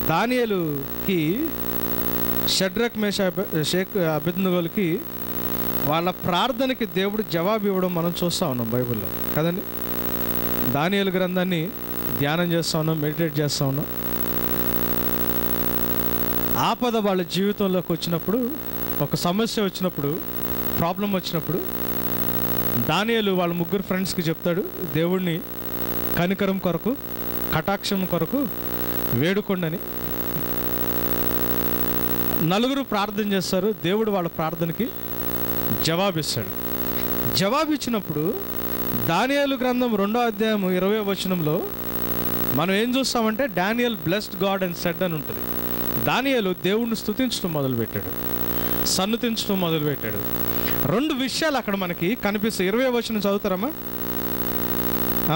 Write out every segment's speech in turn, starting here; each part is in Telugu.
దానియలుకి షడ్రక్ మేష షేక్ అభిజ్ఞులకి వాళ్ళ ప్రార్థనకి దేవుడు జవాబు ఇవ్వడం మనం చూస్తూ ఉన్నాం బైబిల్లో కదండి దానియలు గ్రంథాన్ని ధ్యానం చేస్తూ ఉన్నాం మెడిటేట్ చేస్తూ ఉన్నాం ఆపద వాళ్ళ జీవితంలోకి వచ్చినప్పుడు ఒక సమస్య వచ్చినప్పుడు ప్రాబ్లం వచ్చినప్పుడు దానియలు వాళ్ళ ముగ్గురు ఫ్రెండ్స్కి చెప్తాడు దేవుణ్ణి కనికరం కొరకు కటాక్షం కొరకు వేడుకొండని నలుగురు ప్రార్థన చేస్తారు దేవుడు వాళ్ళ ప్రార్థనకి జవాబిస్తాడు జవాబు ఇచ్చినప్పుడు దానియాలు గ్రంథం రెండో అధ్యాయం ఇరవై వచనంలో మనం ఏం చూస్తామంటే Daniel blessed God and said అని ఉంటుంది దానియలు దేవుణ్ణి స్తుతించడం మొదలుపెట్టాడు సన్నుతించడం మొదలుపెట్టాడు రెండు విషయాలు అక్కడ మనకి కనిపిస్తాయి ఇరవై వచనం చదువుతారమ్మా ఆ.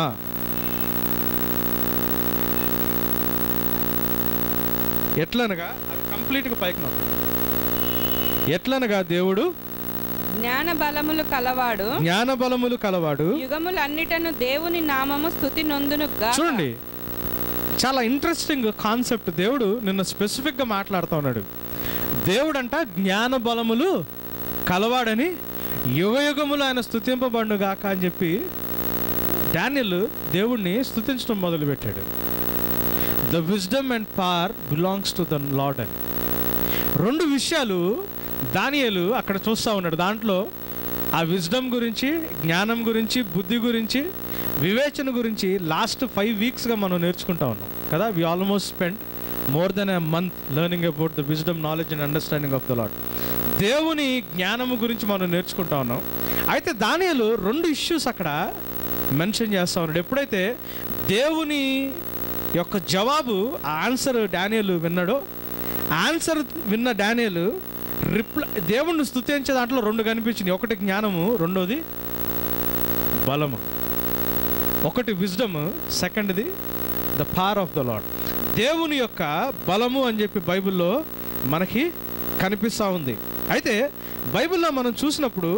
ఎట్లనగా అది కంప్లీట్గా పైకి నొక్కండి ఎట్లనగా దేవుడు జ్ఞాన బలములు కలవాడు జ్ఞాన బలములు కలవాడు యుగములన్నిటను దేవుని నామము స్థుతి నొందును చూడండి చాలా ఇంట్రెస్టింగ్ కాన్సెప్ట్ దేవుడు నిన్న స్పెసిఫిక్గా మాట్లాడుతూ ఉన్నాడు దేవుడు అంట జ్ఞాన బలములు కలవాడని యుగ యుగములు ఆయన స్థుతింపబడును గాక అని చెప్పి డానియల్ దేవుణ్ణి స్థుతించడం మొదలుపెట్టాడు the wisdom and power belongs to the Lord అని రెండు విషయాలు దానియలు అక్కడ చూస్తూ ఉన్నాడు దాంట్లో ఆ విజ్డమ్ గురించి జ్ఞానం గురించి బుద్ధి గురించి వివేచన గురించి లాస్ట్ ఫైవ్ వీక్స్గా మనం నేర్చుకుంటా ఉన్నాం కదా we almost spend more than a month learning about the wisdom knowledge and understanding of the lord దేవుని జ్ఞానము గురించి మనం నేర్చుకుంటా ఉన్నాం అయితే దానియలు రెండు ఇష్యూస్ అక్కడ మెన్షన్ చేస్తా ఉన్నాడు ఎప్పుడైతే దేవుని యొక్క జవాబు ఆ ఆన్సర్ డానియల్ విన్నాడో ఆన్సర్ విన్న డానియల్ రిప్లై దేవుణ్ణి స్తుతించే దాంట్లో రెండు కనిపించింది ఒకటి జ్ఞానము రెండోది బలము ఒకటి విజ్డమ్ సెకండ్ది the power of the lord దేవుని యొక్క బలము అని చెప్పి బైబిల్లో మనకి కనిపిస్తూ ఉంది అయితే బైబిల్లో మనం చూసినప్పుడు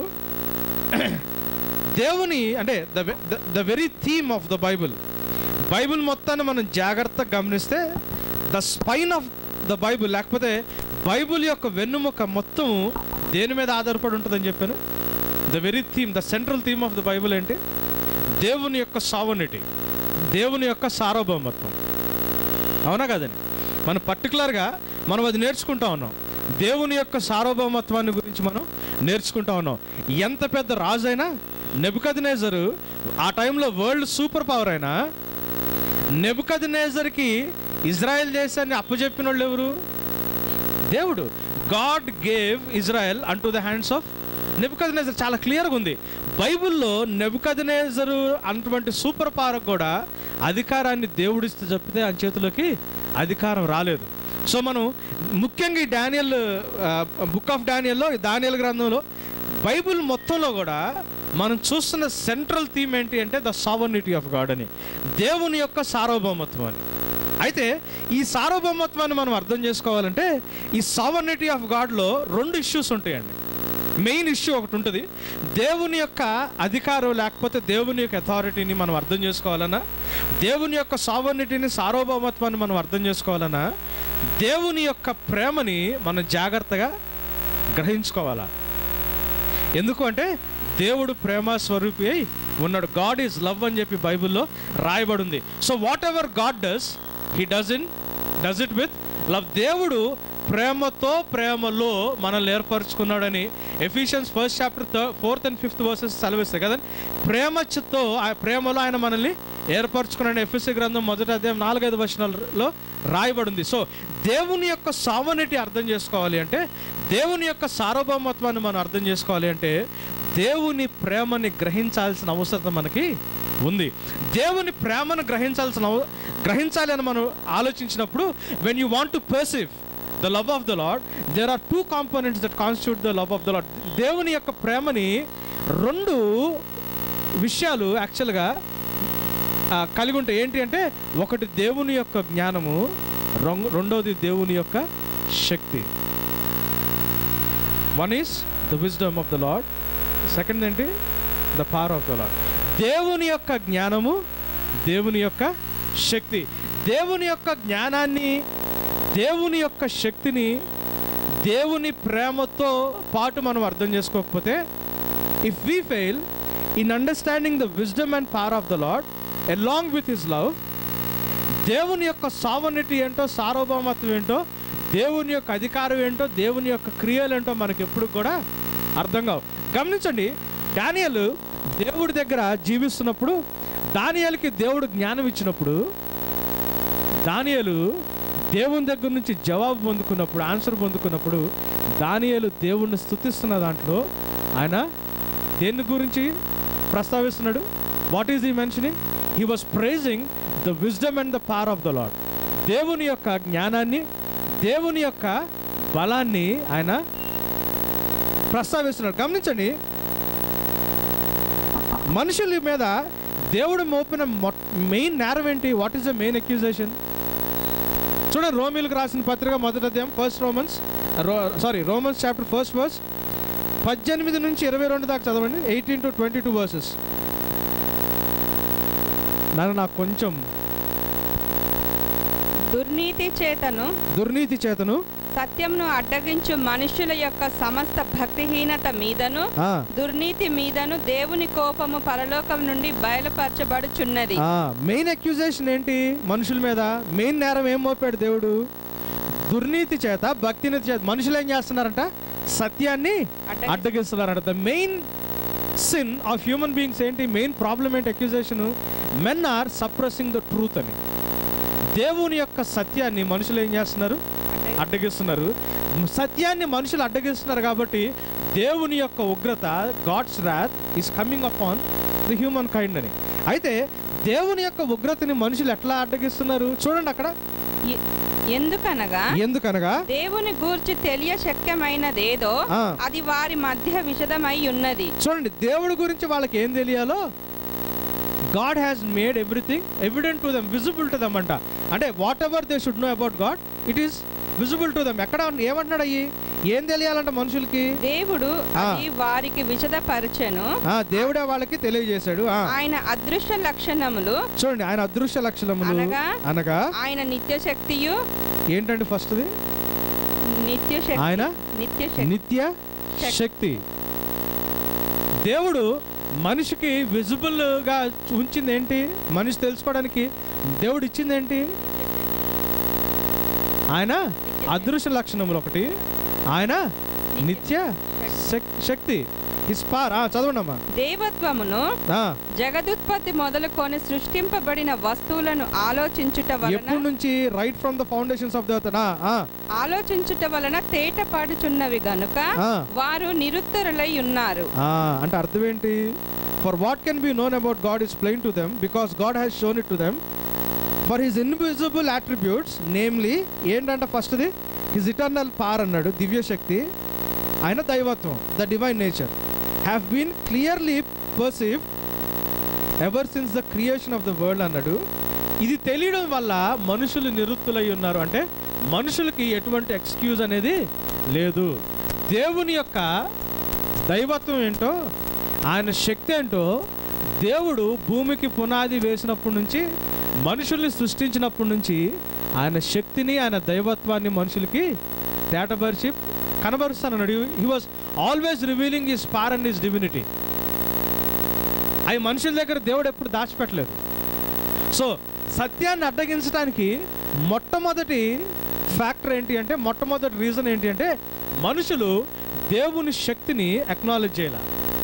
దేవుని అంటే the the very theme of the Bible Bible మొత్తాన్ని మనం జాగ్రత్తగా గమనిస్తే the spine of the Bible లేకపోతే బైబిల్ యొక్క వెన్నుముక మొత్తం దేని మీద ఆధారపడి ఉంటుందని చెప్పాను the very theme the central theme of the Bible ఏంటి దేవుని యొక్క సావనిటీ దేవుని యొక్క సార్వభౌమత్వం అవునా కదండి మనం పర్టికులర్గా మనం అది నేర్చుకుంటా ఉన్నాం దేవుని యొక్క సార్వభౌమత్వాన్ని గురించి మనం నేర్చుకుంటా ఉన్నాం ఎంత పెద్ద రాజు అయినా నెబుకద్నేజరు ఆ టైంలో వరల్డ్ సూపర్ పవర్ అయినా నెబుకద్నేజర్కి ఇజ్రాయెల్ దేశాన్ని అప్పచెప్పిన వాళ్ళు ఎవరు దేవుడు God gave Israel unto the hands of Nebuchadnezzar చాలా క్లియర్గా ఉంది బైబిల్లో నెబుకద్నేజరు అటువంటి సూపర్ పవర్ కూడా అధికారాన్ని దేవుడిస్తే చెప్తే ఆ చేతిలోకి అధికారం రాలేదు సో మనం ముఖ్యంగా ఈ డానియల్ బుక్ ఆఫ్ డానియల్లో ఈ డానియల్ గ్రంథంలో బైబిల్ మొత్తంలో కూడా మనం చూస్తున్న సెంట్రల్ థీమ్ ఏంటి అంటే ద సావర్నిటీ ఆఫ్ గాడ్ అని దేవుని యొక్క సార్వభౌమత్వం అని అయితే ఈ సార్వభౌమత్వాన్ని మనం అర్థం చేసుకోవాలంటే ఈ సావర్నిటీ ఆఫ్ గాడ్లో రెండు ఇష్యూస్ ఉంటాయండి మెయిన్ ఇష్యూ ఒకటి ఉంటుంది దేవుని యొక్క అధికారం లేకపోతే దేవుని యొక్క అథారిటీని మనం అర్థం చేసుకోవాలన్నా దేవుని యొక్క సావర్నిటీని సార్వభౌమత్వాన్ని మనం అర్థం చేసుకోవాలన్నా దేవుని యొక్క ప్రేమని మనం జాగ్రత్తగా గ్రహించుకోవాలా ఎందుకు అంటే దేవుడు ప్రేమ స్వరూపి అయి ఉన్నాడు గాడ్ ఈజ్ లవ్ అని చెప్పి బైబిల్లో రాయబడి ఉంది so whatever God does he does in does it with love దేవుడు ప్రేమతో ప్రేమలో మనల్ని ఏర్పరచుకున్నాడని Ephesians first chapter fourth and fifth verses సెలవిస్తాయి కదండి ప్రేమతో ఆ ప్రేమలో ఆయన మనల్ని ఏర్పరచుకున్నాడు ఎఫ్ఎస్సి గ్రంథం మొదటి అధ్యాయం నాలుగైదు వచనాలలో రాయబడింది సో దేవుని యొక్క సావనిటీ అర్థం చేసుకోవాలి అంటే దేవుని యొక్క సార్వభౌమత్వాన్ని మనం అర్థం చేసుకోవాలి అంటే దేవుని ప్రేమని గ్రహించాల్సిన అవసరం మనకి ఉంది దేవుని ప్రేమను గ్రహించాల్సిన అవ- గ్రహించాలి అని మనం ఆలోచించినప్పుడు when you want to perceive the love of the Lord there are two components that constitute the love of the lord దేవుని యొక్క ప్రేమని రెండు విషయాలు యాక్చువల్గా ఆ, కలిగి ఉంటాయి ఏంటి అంటే ఒకటి దేవుని యొక్క జ్ఞానము రొంగ- రెండోది దేవుని యొక్క శక్తి one is the wisdom of the Lord second ఏంటి the power of the lord దేవుని యొక్క జ్ఞానము దేవుని యొక్క శక్తి దేవుని యొక్క జ్ఞానాన్ని దేవుని యొక్క శక్తిని దేవుని ప్రేమతో పాటు మనం అర్థం చేసుకోకపోతే if we fail in understanding the wisdom and power of the Lord along with his love దేవుని యొక్క సావనిటీ ఏంటో సార్వభౌమత్వం ఏంటో దేవుని యొక్క అధికారం ఏంటో దేవుని యొక్క క్రియలు ఏంటో మనకి ఎప్పుడు కూడా అర్థం కావు గమనించండి డానియలు దేవుడి దగ్గర జీవిస్తున్నప్పుడు దానియలకి దేవుడు జ్ఞానం ఇచ్చినప్పుడు దానియలు దేవుని దగ్గర నుంచి జవాబు పొందుకున్నప్పుడు ఆన్సర్ పొందుకున్నప్పుడు దానియలు దేవుణ్ణి స్తుతిస్తున్న దాంట్లో ఆయన దేని గురించి ప్రస్తావిస్తున్నాడు what is he mentioning he was praising the wisdom and the power of the lord దేవుని యొక్క జ్ఞానాన్ని దేవుని యొక్క బలాన్ని ఆయన ప్రస్తావిస్తున్నాడు గమనించండి మనుషుల మీద దేవుడు మోపిన మెయిన్ నేరం ఏంటి what is the main accusation చూడండి రోమిల్కి రాసిన పత్రిక మొదటి అధ్యాయం first Romans sorry Romans chapter first verse పద్దెనిమిది నుంచి ఇరవై రెండు దాకా చదవండి eighteen to twenty two verses నాన్న నాకు కొంచెం దుర్నీతి చేతను దుర్నీతి చేతను సత్యంను అడ్డగించు మనుషుల యొక్క సమస్త భక్తిహీనత మీదను ఆ, దుర్నీతి మీదను దేవుని కోపము పరలోకం నుండి బయలుపరచబడుచున్నది మెయిన్ అక్యూజేషన్ ఏంటి మనుషుల మీద మెయిన్ నేరం ఏం మోపాడు దేవుడు దుర్నీతి చేత భక్తిని చేత మనుషులు ఏం చేస్తున్నారంట సత్యాన్ని అడ్డగి- అడ్డగిస్తున్నారంట the main sin of human beings ఏంటి మెయిన్ ప్రాబ్లం ఏంటి accusation men are suppressing the truth అని దేవుని యొక్క సత్యాన్ని మనుషులు ఏం చేస్తున్నారు అడ్డగి- అడ్డగిస్తున్నారు సత్యాన్ని మనుషులు అడ్డగిస్తున్నారు కాబట్టి దేవుని యొక్క ఉగ్రత God's wrath is coming upon the humankind అని అయితే దేవుని యొక్క ఉగ్రతని మనుషులు ఎట్లా అడ్డగిస్తున్నారు చూడండి అక్కడ ఎ- ఎందుకనగా ఎందుకనగా దేవుని గూర్చి తెలియ శక్యమైనదేదో ఆ, అది వారి మధ్య విషదమై ఉన్నది చూడండి దేవుడి గురించి వాళ్ళకి ఏం తెలియాలో God has made everything evident to them visible to them అంట అంటే whatever they should know about God it is visible to them ఎక్కడ ఏమంటున్నాడు అయ్యి ఏం తెలియాలంట మనుషులకి దేవుడు ఆ. అది వారికి విషదపరచెను ఆ దేవుడే వాళ్ళకి తెలియజేశాడు ఆ ఆయన అదృశ్య లక్షణములు చూడండి ఆయన అదృశ్య లక్షణములు అనగా అనగా ఆయన నిత్య శక్తియు ఏంటండి ఫస్ట్ది నిత్య శక్తి ఆయన నిత్య శక్తి నిత్య శక్తి. శక్తి దేవుడు మనిషికి విజిబుల్గా ఉంచింది ఏంటి మనిషి తెలుసుకోవడానికి దేవుడు ఇచ్చింది ఏంటి ఆయన అదృశ్య లక్షణములు ఒకటి ఆయన నిత్య శక్- శక్తి హిస్పార్ చదవండి అమ్మా దేవత్వమును జగదుత్పత్తి మొదలుకొని సృష్టింపబడిన వస్తువులను ఆలోచించుట వలన ఎప్పటి నుంచి right from the foundations of దేవత ఆలోచించుట వలన తేటపాడుచున్నవి గనుక వారు నిరుత్తరులై ఉన్నారు అంటే అర్థం ఏంటి for what can be known about God is plain to them because God has shown it to them for his invisible attributes namely ఏంటంటే ఫస్ట్ది హిజ్ ఇటర్నల్ పార్ అన్నాడు దివ్య శక్తి ఆయన దైవత్వం the divine nature have been clearly perceive ever since the creation of the world అన్నాడు ఇది తెలియడం వల్ల మనుషులు నిరుత్తులై ఉన్నారు అంటే మనుషులకి ఎటువంటి ఎక్స్క్యూజ్ అనేది లేదు దేవుని యొక్క దైవత్వం ఏంటో ఆయన శక్తి ఏంటో దేవుడు భూమికి పునాది వేసినప్పటి నుంచి మనుషుల్ని సృష్టించినప్పటి నుంచి ఆయన శక్తిని ఆయన దైవత్వాన్ని మనుషులకి తేటపరిచి కనబరుస్తానన్నాడు he was always revealing his power and his divinity అవి మనుషుల దగ్గర దేవుడు ఎప్పుడు దాచిపెట్టలేదు సో సత్యాన్ని అడ్డగించడానికి మొట్టమొదటి ఫ్యాక్టర్ ఏంటి అంటే మొట్టమొదటి రీజన్ ఏంటి అంటే మనుషులు దేవుని శక్తిని అక్నాలెడ్జ్ చేయాల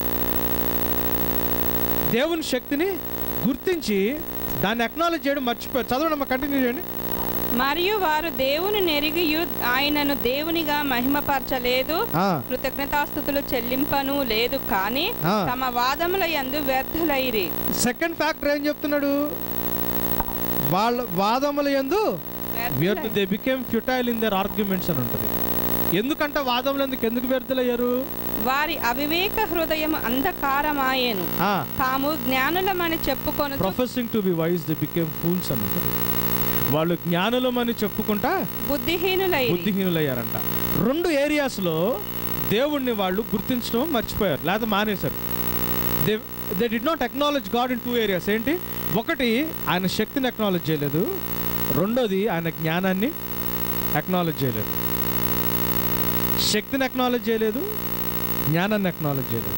దేవుని శక్తిని గుర్తించి దాన్ని అక్నాలెడ్జ్ చేయడం మర్చిపోయారు చదవండి అమ్మ కంటిన్యూ చేయండి మరియు వారు దేవుని నెరిగియు ఆయనను దేవునిగా మహిమపరచలేదు ఆ, కృతజ్ఞతాస్థుతులు చెల్లింపను లేదు కానీ ఆ. తమ వాదముల యందు వ్యర్థులైరి సెకండ్ ఫ్యాక్టర్ ఏం చెప్తున్నాడు వాళ్ళ వాదముల ఎందు వ్యర్థ they became futile in their arguments అని ఉంటుంది ఎందుకంటే వాదములు ఎందుకు ఎందుకు వ్యర్థులయ్యారు వారి అవివేక హృదయం అంధకారమాయేను ఆ తాము జ్ఞానులమని చెప్పుకొను professing to be wise they became fools అని ఉంటుంది వాళ్ళు జ్ఞానులమని చెప్పుకుంటా బుద్ధిహీనులై బుద్ధిహీనులయ్యారంట రెండు ఏరియాస్లో దేవుణ్ణి వాళ్ళు గుర్తించడం మర్చిపోయారు లేదా మానేశారు they they did not acknowledge God in two areas ఏంటి ఒకటి ఆయన శక్తిని అక్నాలెడ్జ్ చేయలేదు రెండోది ఆయన జ్ఞానాన్ని అక్నాలెడ్జ్ చేయలేదు శక్తిని అక్నాలెడ్జ్ చేయలేదు జ్ఞానాన్ని అక్నాలెడ్జ్ చేయలేదు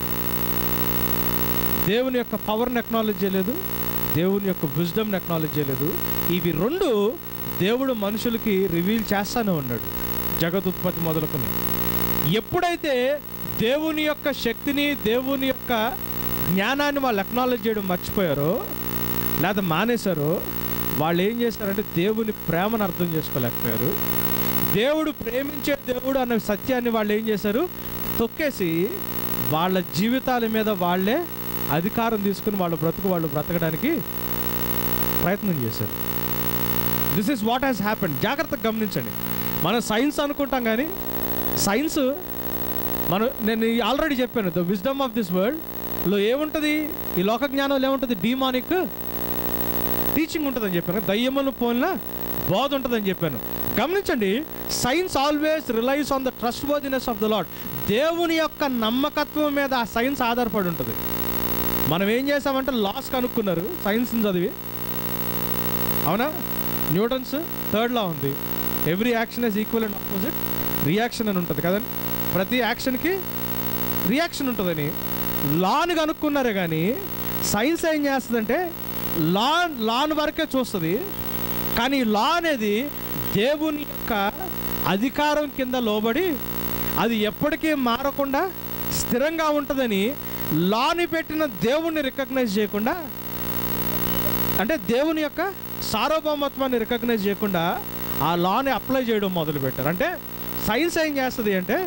దేవుని యొక్క పవర్ని అక్నాలెడ్జ్ చేయలేదు దేవుని యొక్క విజ్డమ్ని అక్నాలెడ్జ్ చేయలేదు ఇవి రెండు దేవుడు మనుషులకి రివీల్ చేస్తానే ఉన్నాడు జగదుత్పత్తి మొదలుకొని ఎప్పుడైతే దేవుని యొక్క శక్తిని దేవుని యొక్క జ్ఞానాన్ని వాళ్ళు అక్నాలెడ్జ్ చేయడం మర్చిపోయారో లేదా మానేశారో వాళ్ళు ఏం చేశారంటే దేవుని ప్రేమను అర్థం చేసుకోలేకపోయారు దేవుడు ప్రేమించే దేవుడు అన్న సత్యాన్ని వాళ్ళు ఏం చేశారు తొక్కేసి వాళ్ళ జీవితాల మీద వాళ్ళే అధికారం తీసుకుని వాళ్ళ బ్రతుకు వాళ్ళు బ్రతకడానికి ప్రయత్నం చేశారు this is what has happen జాగ్రత్తగా గమనించండి మనం సైన్స్ అనుకుంటాం కానీ సైన్స్ మనం నేను ఆల్రెడీ చెప్పాను the wisdom of this world లో ఏముంటుంది ఈ లోక జ్ఞానంలో ఏముంటుంది డీమానిక్ టీచింగ్ ఉంటుందని చెప్పాను దయ్యములు పోలిన బోధ ఉంటుందని చెప్పాను గమనించండి science always relies on the trustworthiness of the lord దేవుని యొక్క నమ్మకత్వం మీద ఆ సైన్స్ ఆధారపడి ఉంటుంది మనం ఏం చేసామంటే లాస్ కనుక్కున్నారు సైన్స్ని చదివి అవునా న్యూటన్స్ థర్డ్ లా ఉంది every action is equal and opposite reaction అని ఉంటుంది కదండి ప్రతి యాక్షన్కి రియాక్షన్ ఉంటుందని లాని కనుక్కున్నారే కానీ సైన్స్ ఏం చేస్తుందంటే లా లాన్ వరకే చూస్తుంది కానీ లా అనేది దేవుని యొక్క అధికారం కింద లోబడి అది ఎప్పటికీ మారకుండా స్థిరంగా ఉంటుందని లాని పెట్టిన దేవుణ్ణి రికగ్నైజ్ చేయకుండా అంటే దేవుని యొక్క సార్వభౌమత్వాన్ని రికగ్నైజ్ చేయకుండా ఆ లాని అప్లై చేయడం మొదలుపెట్టారు అంటే సైన్స్ ఏం చేస్తుంది అంటే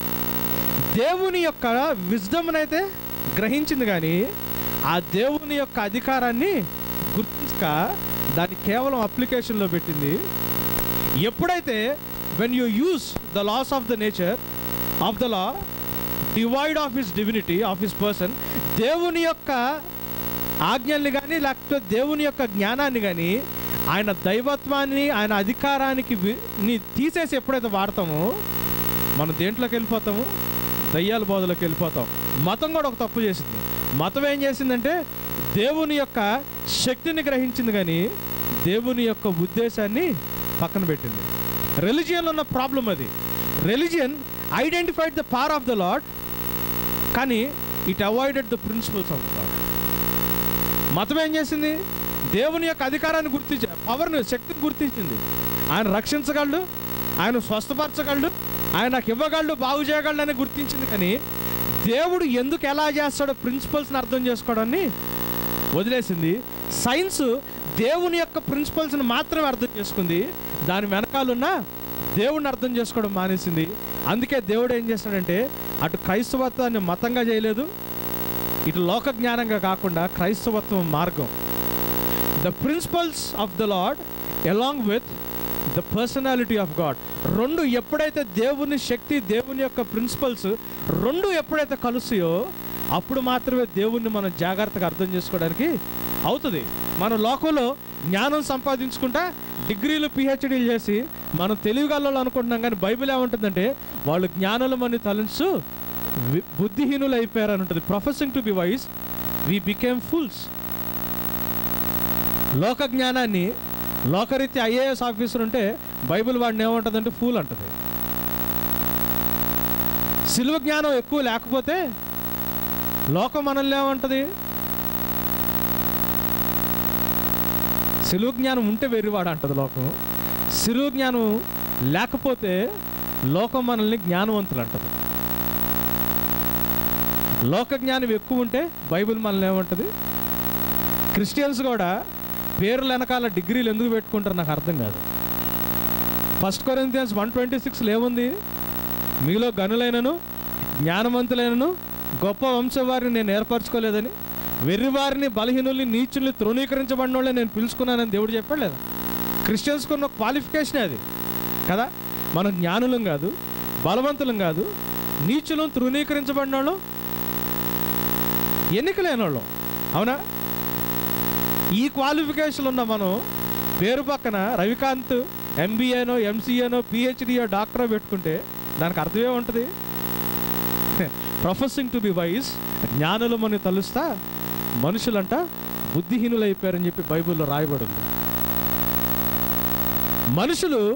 దేవుని యొక్క విజ్డమ్ని అయితే గ్రహించింది కానీ ఆ దేవుని యొక్క అధికారాన్ని గుర్తించక దాన్ని కేవలం అప్లికేషన్లో పెట్టింది ఎప్పుడైతే when you use the laws of the nature of the law divide of his divinity of his person దేవుని యొక్క ఆజ్ఞల్ని కానీ లేకపోతే దేవుని యొక్క జ్ఞానాన్ని కానీ ఆయన దైవత్వాన్ని ఆయన అధికారానికి వి- ని తీసేసి ఎప్పుడైతే వాడతామో మనం దేంట్లోకి వెళ్ళిపోతాము దయ్యాల బోధలోకి వెళ్ళిపోతాం మతం కూడా ఒక తప్పు చేసింది మతం ఏం చేసిందంటే దేవుని యొక్క శక్తిని గ్రహించింది కానీ దేవుని యొక్క ఉద్దేశాన్ని పక్కన పెట్టింది రెలిజియన్లో ఉన్న ప్రాబ్లం అది religion identified the power of the Lord కానీ it avoided the principles of God మతం ఏం చేసింది దేవుని యొక్క అధికారాన్ని గుర్తించ పవర్ని శక్తిని గుర్తించింది ఆయన రక్షించగలడు ఆయన స్వస్థపరచగలడు ఆయన నాకు ఇవ్వగలడు బాగు చేయగలడు అని గుర్తించింది కానీ దేవుడు ఎందుకు ఎలా చేస్తాడో ప్రిన్సిపల్స్ని అర్థం చేసుకోవడాన్ని వదిలేసింది సైన్స్ దేవుని యొక్క ప్రిన్సిపల్స్ని మాత్రమే అర్థం చేసుకుంది దాని వెనకాలన్న దేవుడిని అర్థం చేసుకోవడం మానేసింది అందుకే దేవుడు ఏం చేస్తాడంటే అటు క్రైస్తవత్వాన్ని మతంగా చేయలేదు ఇటు లోక జ్ఞానంగా కాకుండా క్రైస్తవత్వం మార్గం the principles of the Lord along with the personality of God రెండు ఎప్పుడైతే దేవుని శక్తి దేవుని యొక్క ప్రిన్సిపల్స్ రెండు ఎప్పుడైతే కలుస్తాయో అప్పుడు మాత్రమే దేవుణ్ణి మనం జాగ్రత్తగా అర్థం చేసుకోవడానికి అవుతుంది మన లోకంలో జ్ఞానం సంపాదించుకుంటా డిగ్రీలు పిహెచ్డీలు చేసి మనం తెలివిగలలో అనుకుంటున్నాం కానీ బైబిల్ ఏమంటుందంటే వాళ్ళు జ్ఞానులమని తలంచు వి- బుద్ధిహీనులు అయిపోయారు అని ఉంటుంది professing to be wise we became fools లోక జ్ఞానాన్ని లోకరీత్యా ఐఏఎస్ ఆఫీసర్ ఉంటే బైబిల్ వాడిని ఏమంటుందంటే ఫూల్ అంటది సిలువ జ్ఞానం ఎక్కువ లేకపోతే లోకం మనల్ని ఏమంటది సిలువ జ్ఞానం ఉంటే వెర్రివాడు అంటది లోకం సిలువ జ్ఞానం లేకపోతే లోకం మనల్ని జ్ఞానవంతులు అంటది లోక జ్ఞానం ఎక్కువ ఉంటే బైబిల్ మనల్ని ఏమంటది క్రిస్టియన్స్ కూడా పేర్ల వెనకాల డిగ్రీలు ఎందుకు పెట్టుకుంటారు నాకు అర్థం కాదు ఫస్ట్ కొరింథియన్స్ వన్ ట్వంటీ సిక్స్లో ఏముంది మీలో గనులైనను జ్ఞానవంతులైనను గొప్ప వంశవారిని నేను ఏర్పరచుకోలేదని వెర్రివారిని బలహీనుల్ని నీచుల్ని తృణీకరించబడిన వాళ్ళని నేను పిలుచుకున్నానని దేవుడు చెప్పాడు లేదా క్రిస్టియన్స్కి ఉన్న క్వాలిఫికేషన్ అది కదా మనం జ్ఞానులం కాదు బలవంతులం కాదు నీచులం తృణీకరించబడిన వాళ్ళం ఎన్నికలేని వాళ్ళం అవునా ఈ క్వాలిఫికేషన్ ఉన్న మనం పేరు పక్కన రవికాంత్ ఎంబీఏనో ఎంసీఏనో పిహెచ్డియో డాక్టరో పెట్టుకుంటే దానికి అర్థమే ఉంటుంది ప్రొఫెసింగ్ టు బి వైజ్ జ్ఞానులమని తలుస్తా మనుషులంట బుద్ధిహీనులైపోయారని చెప్పి బైబిల్లో రాయబడి ఉంది మనుషులు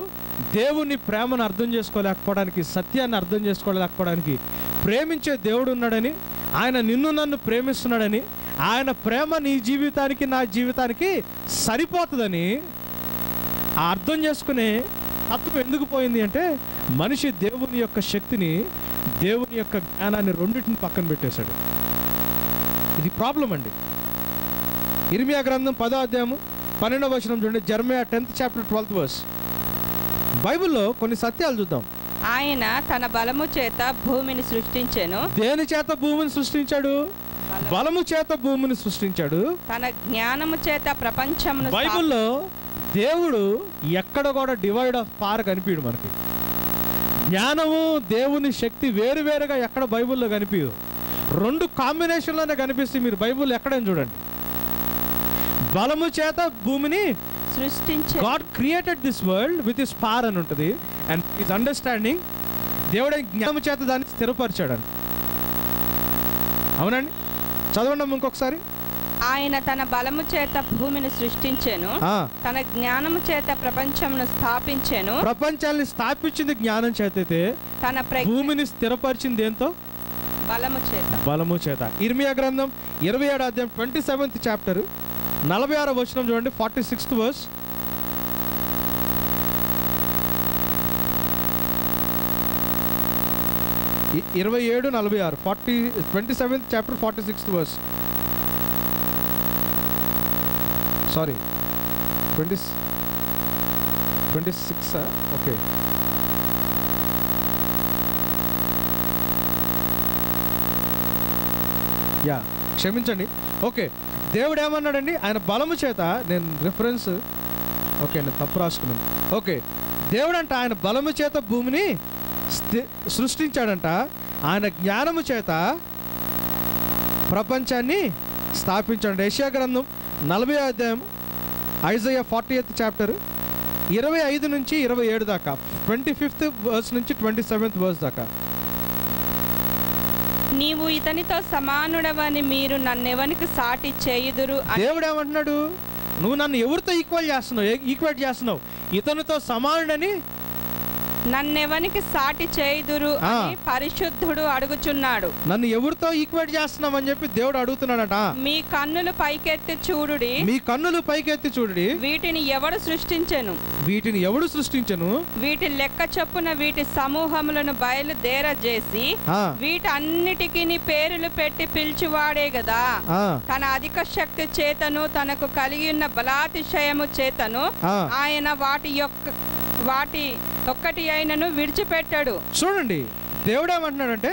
దేవుని ప్రేమను అర్థం చేసుకోలేకపోవడానికి సత్యాన్ని అర్థం చేసుకోలేకపోవడానికి ప్రేమించే దేవుడు ఉన్నాడని ఆయన నిన్ను నన్ను ప్రేమిస్తున్నాడని ఆయన ప్రేమ నీ జీవితానికి నా జీవితానికి సరిపోతుందని ఆ అర్థం చేసుకునే తత్వం ఎందుకు పోయింది అంటే మనిషి దేవుని యొక్క శక్తిని దేవుని యొక్క జ్ఞానాన్ని రెండింటిని పక్కన పెట్టేశాడు ఇది ప్రాబ్లం అండి ఇర్మియా గ్రంథం పదో అధ్యాయము పన్నెండవ వచనం చూడండి Jeremiah tenth chapter twelfth verse బైబిల్లో కొన్ని సత్యాలు చూద్దాం ఆయన తన బలము చేత భూమిని సృష్టించెను దేని చేత భూమిని సృష్టించాడు బలము చేత భూమిని సృష్టించాడు తన జ్ఞానము చేత ప్రపంచమును స్థాప- బైబిల్లో దేవుడు ఎక్కడ కూడా డివైడ్ ఆఫ్ పార్ కనిపించడు మనకి జ్ఞానము దేవుని శక్తి వేరు వేరుగా ఎక్కడ బైబిల్లో కనిపించదు రెండు కాంబినేషన్లోనే కనిపిస్తే మీరు బైబిల్ ఎక్కడైనా చూడండి బలము చేత భూమిని సృష్టించె God created this world with his power అని ఉంటుంది అండ్ ఈజ్ అండర్స్టాండింగ్ దేవుడే జ్ఞానము చేత దాన్ని స్థిరపరిచాడని అవునండి చదవండి అమ్మ ఇంకొకసారి ఆయన తన బలము చేత భూమిని సృష్టించెను ఆ, తన జ్ఞానము చేత ప్రపంచమును స్థాపించెను ప్రపంచాన్ని స్థాపించింది జ్ఞానం చేత అయితే తన ప్రజ్ఞ భూమిని స్థిరపరిచింది ఏంతో బలము చేత బలము చేత ఇర్మియా గ్రంథం ఇరవై ఏడు అధ్యాయం ట్వంటీ సెవెంత్ చాప్టర్ నలభై ఆరో వచనం చూడండి ఫార్టీ సిక్స్త్ వర్స్ ఇరవై ఏడు నలభై ఆరు forty twenty seventh chapter forty sixth verse sorry twenty twenty six okay yeah క్షమించండి ఓకే దేవుడు ఏమన్నాడండి ఆయన బలము చేత నేను రిఫరెన్స్ ఓకే నేను తప్పు రాసుకున్నాను ఓకే దేవుడు అంట ఆయన బలము చేత భూమిని స్థి- సృష్టించాడంట ఆయన జ్ఞానము చేత ప్రపంచాన్ని స్థాపించాడు ఏషియా గ్రంథం నలభై అధ్యాయం ఐజయ ఫార్టీ ఎయిత్ చాప్టర్ ఇరవై ఐదు నుంచి ఇరవై ఏడు దాకా ట్వంటీ ఫిఫ్త్ వర్స్ నుంచి ట్వంటీ సెవెంత్ వర్స్ దాకా నీవు ఇతనితో సమానుడవని మీరు నన్నెవనికి సాటి చేయుదురు అని దేవుడు ఏమంటున్నాడు నువ్వు నన్ను ఎవరితో ఈక్వల్ చేస్తున్నావు ఈక్వేట్ చేస్తున్నావు ఇతనితో సమానుడని నన్నెవనికి సాటి చేయుదురు ఆ. అని పరిశుద్ధుడు అడుగుచున్నాడు నన్ను ఎవరితో ఈక్వేట్ చేస్తున్నావు అని చెప్పి దేవుడు అడుగుతున్నాడట మీ కన్నులు పైకెత్తి చూడుడి మీ కన్నులు పైకెత్తి చూడండి వీటిని ఎవడు సృష్టించెను వీటిని ఎవడు సృష్టించను వీటి లెక్క చొప్పున వీటి సమూహములను బయలుదేరజేసి ఆ, వీటన్నిటికీ పేర్లు పెట్టి పిలిచివాడే గదా ఆ, తన అధిక శక్తి చేతను తనకు కలిగి ఉన్న బలాతిశయము చేతను ఆ. ఆయన వాటి యొక్క వాటి ఒక్కటి అయినను విడిచిపెట్టాడు చూడండి దేవుడు ఏమంటున్నాడంటే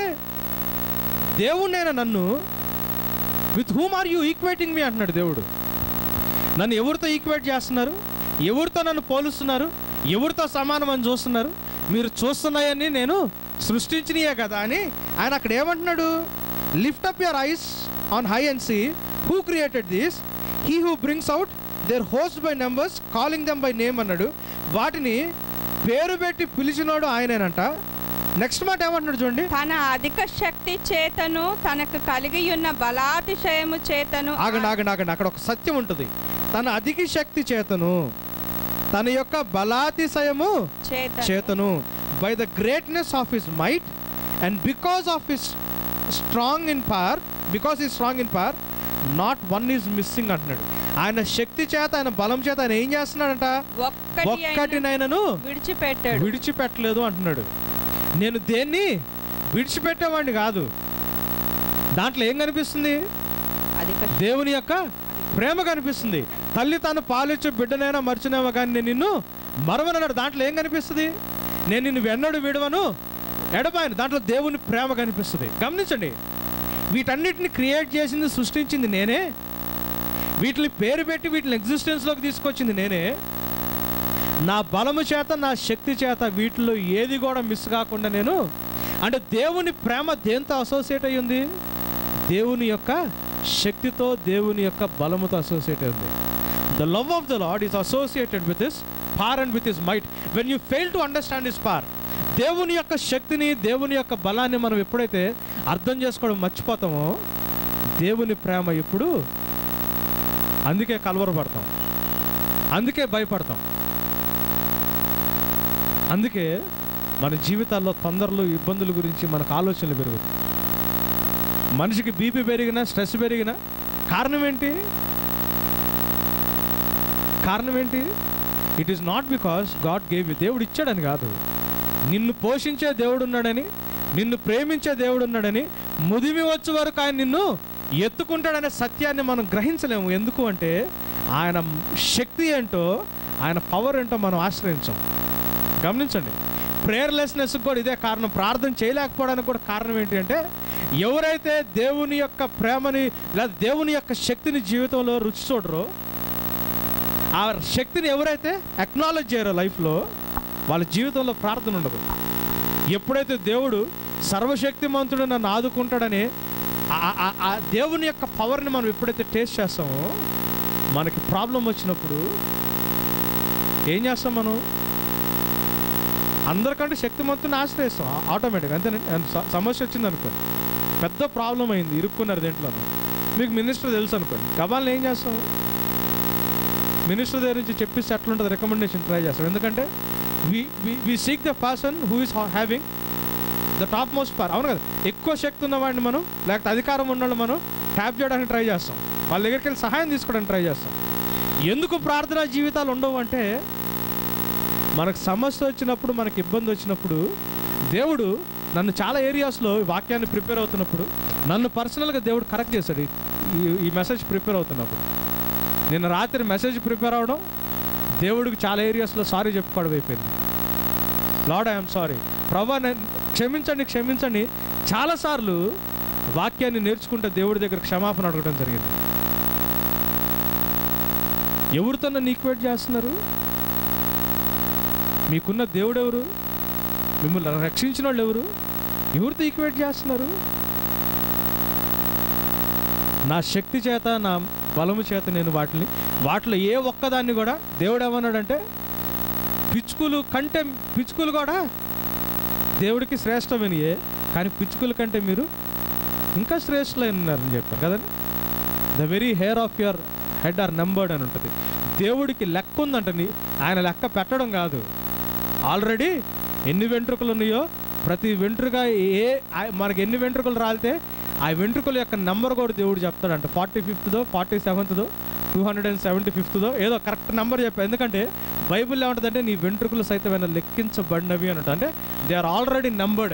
దేవుడైన నన్ను with whom are you equating me అంటున్నాడు దేవుడు నన్ను ఎవరితో ఈక్వేట్ చేస్తున్నారు ఎవరితో నన్ను పోలుస్తున్నారు ఎవరితో సమానం అని చూస్తున్నారు మీరు చూస్తున్నాయని నేను సృష్టించినయే కదా అని ఆయన అక్కడ ఏమంటున్నాడు lift up your eyes on high and see who created this he who brings out their host by numbers calling them by name అన్నాడు వాటిని పేరు పెట్టి పిలిచినోడు ఆయనేనంట నెక్స్ట్ మాట ఏమంటున్నాడు చూడండి తన అధిక శక్తి చేతను తనకు కలిగి ఉన్న బలాతిశయము చేతను ఆగండి ఆగండి ఆగండి అక్కడ ఒక సత్యం ఉంటుంది తన అధిక శక్తి చేతను తన యొక్క బలాతిశయము చేతను చేతను by the greatness of his might and because of his strong in power because he strong in power not one is missing అంటున్నాడు ఆయన శక్తి చేత ఆయన బలం చేత ఆయన ఏం చేస్తున్నాడంట ఒక్కటి అయినను ఒక్కటినైనను విడిచిపెట్టాడు విడిచిపెట్టలేదు అంటున్నాడు నేను దేన్ని విడిచిపెట్టేవాడిని కాదు దాంట్లో ఏం కనిపిస్తుంది అధిక దేవుని యొక్క ప్రేమ కనిపిస్తుంది తల్లి తాను పాలిచ్చే బిడ్డనైనా మర్చినేమో కానీ నేను నిన్ను మరవనన్నాడు దాంట్లో ఏం కనిపిస్తుంది నేను నిన్ను వెన్నడు విడవను ఎడబాయను దాంట్లో దేవుని ప్రేమ కనిపిస్తుంది గమనించండి వీటన్నిటిని క్రియేట్ చేసింది సృష్టించింది నేనే వీటిని పేరు పెట్టి వీటిని ఎగ్జిస్టెన్స్లోకి తీసుకొచ్చింది నేనే నా బలము చేత నా శక్తి చేత వీటిలో ఏది కూడా మిస్ కాకుండా నేను అంటే దేవుని ప్రేమ దేంతో అసోసియేట్ అయి ఉంది దేవుని యొక్క శక్తితో దేవుని యొక్క బలముతో అసోసియేట్ అయి ఉంది the love of the lord is associated with this power and with his might when you fail to understand his power దేవుని యొక్క శక్తిని దేవుని యొక్క బలాన్ని మనం ఎప్పుడైతే అర్థం చేసుకోవడం మర్చిపోతామో దేవుని ప్రేమ ఎప్పుడు అందుకే కలవరపడతాం అందుకే భయపడతాం అందుకే మన జీవితాల్లో తొందరలు ఇబ్బందుల గురించి మనకు ఆలోచనలు పెరుగుతాయి మనిషికి బీపీ పెరిగినా స్ట్రెస్ పెరిగినా కారణం ఏంటి కారణం ఏంటి it is not because God gave you దేవుడు ఇచ్చాడని కాదు నిన్ను పోషించే దేవుడు ఉన్నాడని నిన్ను ప్రేమించే దేవుడు ఉన్నాడని ముదిమి వచ్చే వరకు ఆయన నిన్ను ఎత్తుకుంటాడనే సత్యాన్ని మనం గ్రహించలేము ఎందుకు అంటే ఆయన శక్తి ఏంటో ఆయన పవర్ ఏంటో మనం ఆశ్రయించాం గమనించండి ప్రేయర్లెస్నెస్ కూడా ఇదే కారణం ప్రార్థన చేయలేకపోవడానికి కూడా కారణం ఏంటి అంటే ఎవరైతే దేవుని యొక్క ప్రేమని లేదా దేవుని యొక్క శక్తిని జీవితంలో రుచి చూడరో ఆ శక్తిని ఎవరైతే అక్నాలెడ్జ్ చేయరో లైఫ్లో వాళ్ళ జీవితంలో ప్రార్థన ఉండదు ఎప్పుడైతే దేవుడు సర్వశక్తిమంతుడు నన్ను ఆదుకుంటాడని ఆ- ఆ- ఆ దేవుని యొక్క పవర్ని మనం ఎప్పుడైతే టేస్ట్ చేస్తామో మనకి ప్రాబ్లం వచ్చినప్పుడు ఏం చేస్తాం మనం అందరికంటే శక్తిమంతుని ఆశ్రయిస్తాం ఆటోమేటిక్ అంతేనండి అంత స- సమస్య వచ్చింది అనుకోండి పెద్ద ప్రాబ్లం అయింది ఇరుక్కున్నారు దేంట్లోనూ మీకు మినిస్టర్ తెలుసు అనుకోండి గబాల్ని ఏం చేస్తాం మినిస్టర్ దగ్గర నుంచి చెప్పిస్తే ఎట్లుంటుంది రికమెండేషన్ ట్రై చేస్తాం ఎందుకంటే we we seek the person who is having the top most power అవును కదా ఎక్కువ శక్తి ఉన్నవాడిని మనం లేకపోతే అధికారం ఉన్నవాళ్ళు మనం ట్యాప్ చేయడానికి ట్రై చేస్తాం వాళ్ళ దగ్గరికి వెళ్ళి సహాయం తీసుకోవడానికి ట్రై చేస్తాం ఎందుకు ప్రార్థనా జీవితాలు ఉండవు అంటే మనకు సమస్య వచ్చినప్పుడు మనకి ఇబ్బంది వచ్చినప్పుడు దేవుడు నన్ను చాలా ఏరియాస్లో ఈ వాక్యాన్ని ప్రిపేర్ అవుతున్నప్పుడు నన్ను పర్సనల్గా దేవుడు కరెక్ట్ చేశాడు ఈ- ఈ ఈ మెసేజ్ ప్రిపేర్ అవుతున్నప్పుడు నిన్న రాత్రి మెసేజ్ ప్రిపేర్ అవడం దేవుడికి చాలా ఏరియాస్లో సారీ చెప్పుకోవడం అయిపోయింది లార్డ్ ఐఎమ్ సారీ ప్రభా నేను క్షమించండి క్షమించండి చాలాసార్లు వాక్యాన్ని నేర్చుకుంటే దేవుడి దగ్గర క్షమాపణ అడగడం జరిగింది ఎవరితో నన్ను ఈక్వేట్ చేస్తున్నారు మీకున్న దేవుడు ఎవరు మిమ్మల్ని రక్షించిన వాళ్ళు ఎవరు ఎవరితో ఈక్వేట్ చేస్తున్నారు నా శక్తి చేత నా బలము చేత నేను వాటిని వాటిలో ఏ ఒక్కదాన్ని కూడా దేవుడు ఏమన్నాడంటే పిచ్చుకులు కంటే పిచ్చుకులు కూడా దేవుడికి శ్రేష్టమైనయే కానీ పిచ్చుకుల కంటే మీరు ఇంకా శ్రేష్ఠులైన ఉన్నారని చెప్పారు కదండి the very hair of your head are numbered అని ఉంటుంది దేవుడికి లెక్క ఉందంట నీ ఆయన లెక్క పెట్టడం కాదు ఆల్రెడీ ఎన్ని వెంట్రుకలు ఉన్నాయో ప్రతి వెంట్రుక ఏ ఆ- మనకి ఎన్ని వెంట్రుకలు రాలితే ఆ వెంట్రుకల యొక్క నెంబర్ కూడా దేవుడు చెప్తాడంట ఫార్టీ ఫిఫ్త్దో ఫార్టీ సెవెంత్దో టూ హండ్రెడ్ అండ్ సెవెంటీ ఫిఫ్త్దో ఏదో కరెక్ట్ నెంబర్ చెప్పాను ఎందుకంటే బైబిల్ ఏమంటుందంటే నీ వెంట్రుకలు సైతమైన లెక్కించబడినవి అని అంటే దే ఆర్ ఆల్రెడీ నెంబర్డ్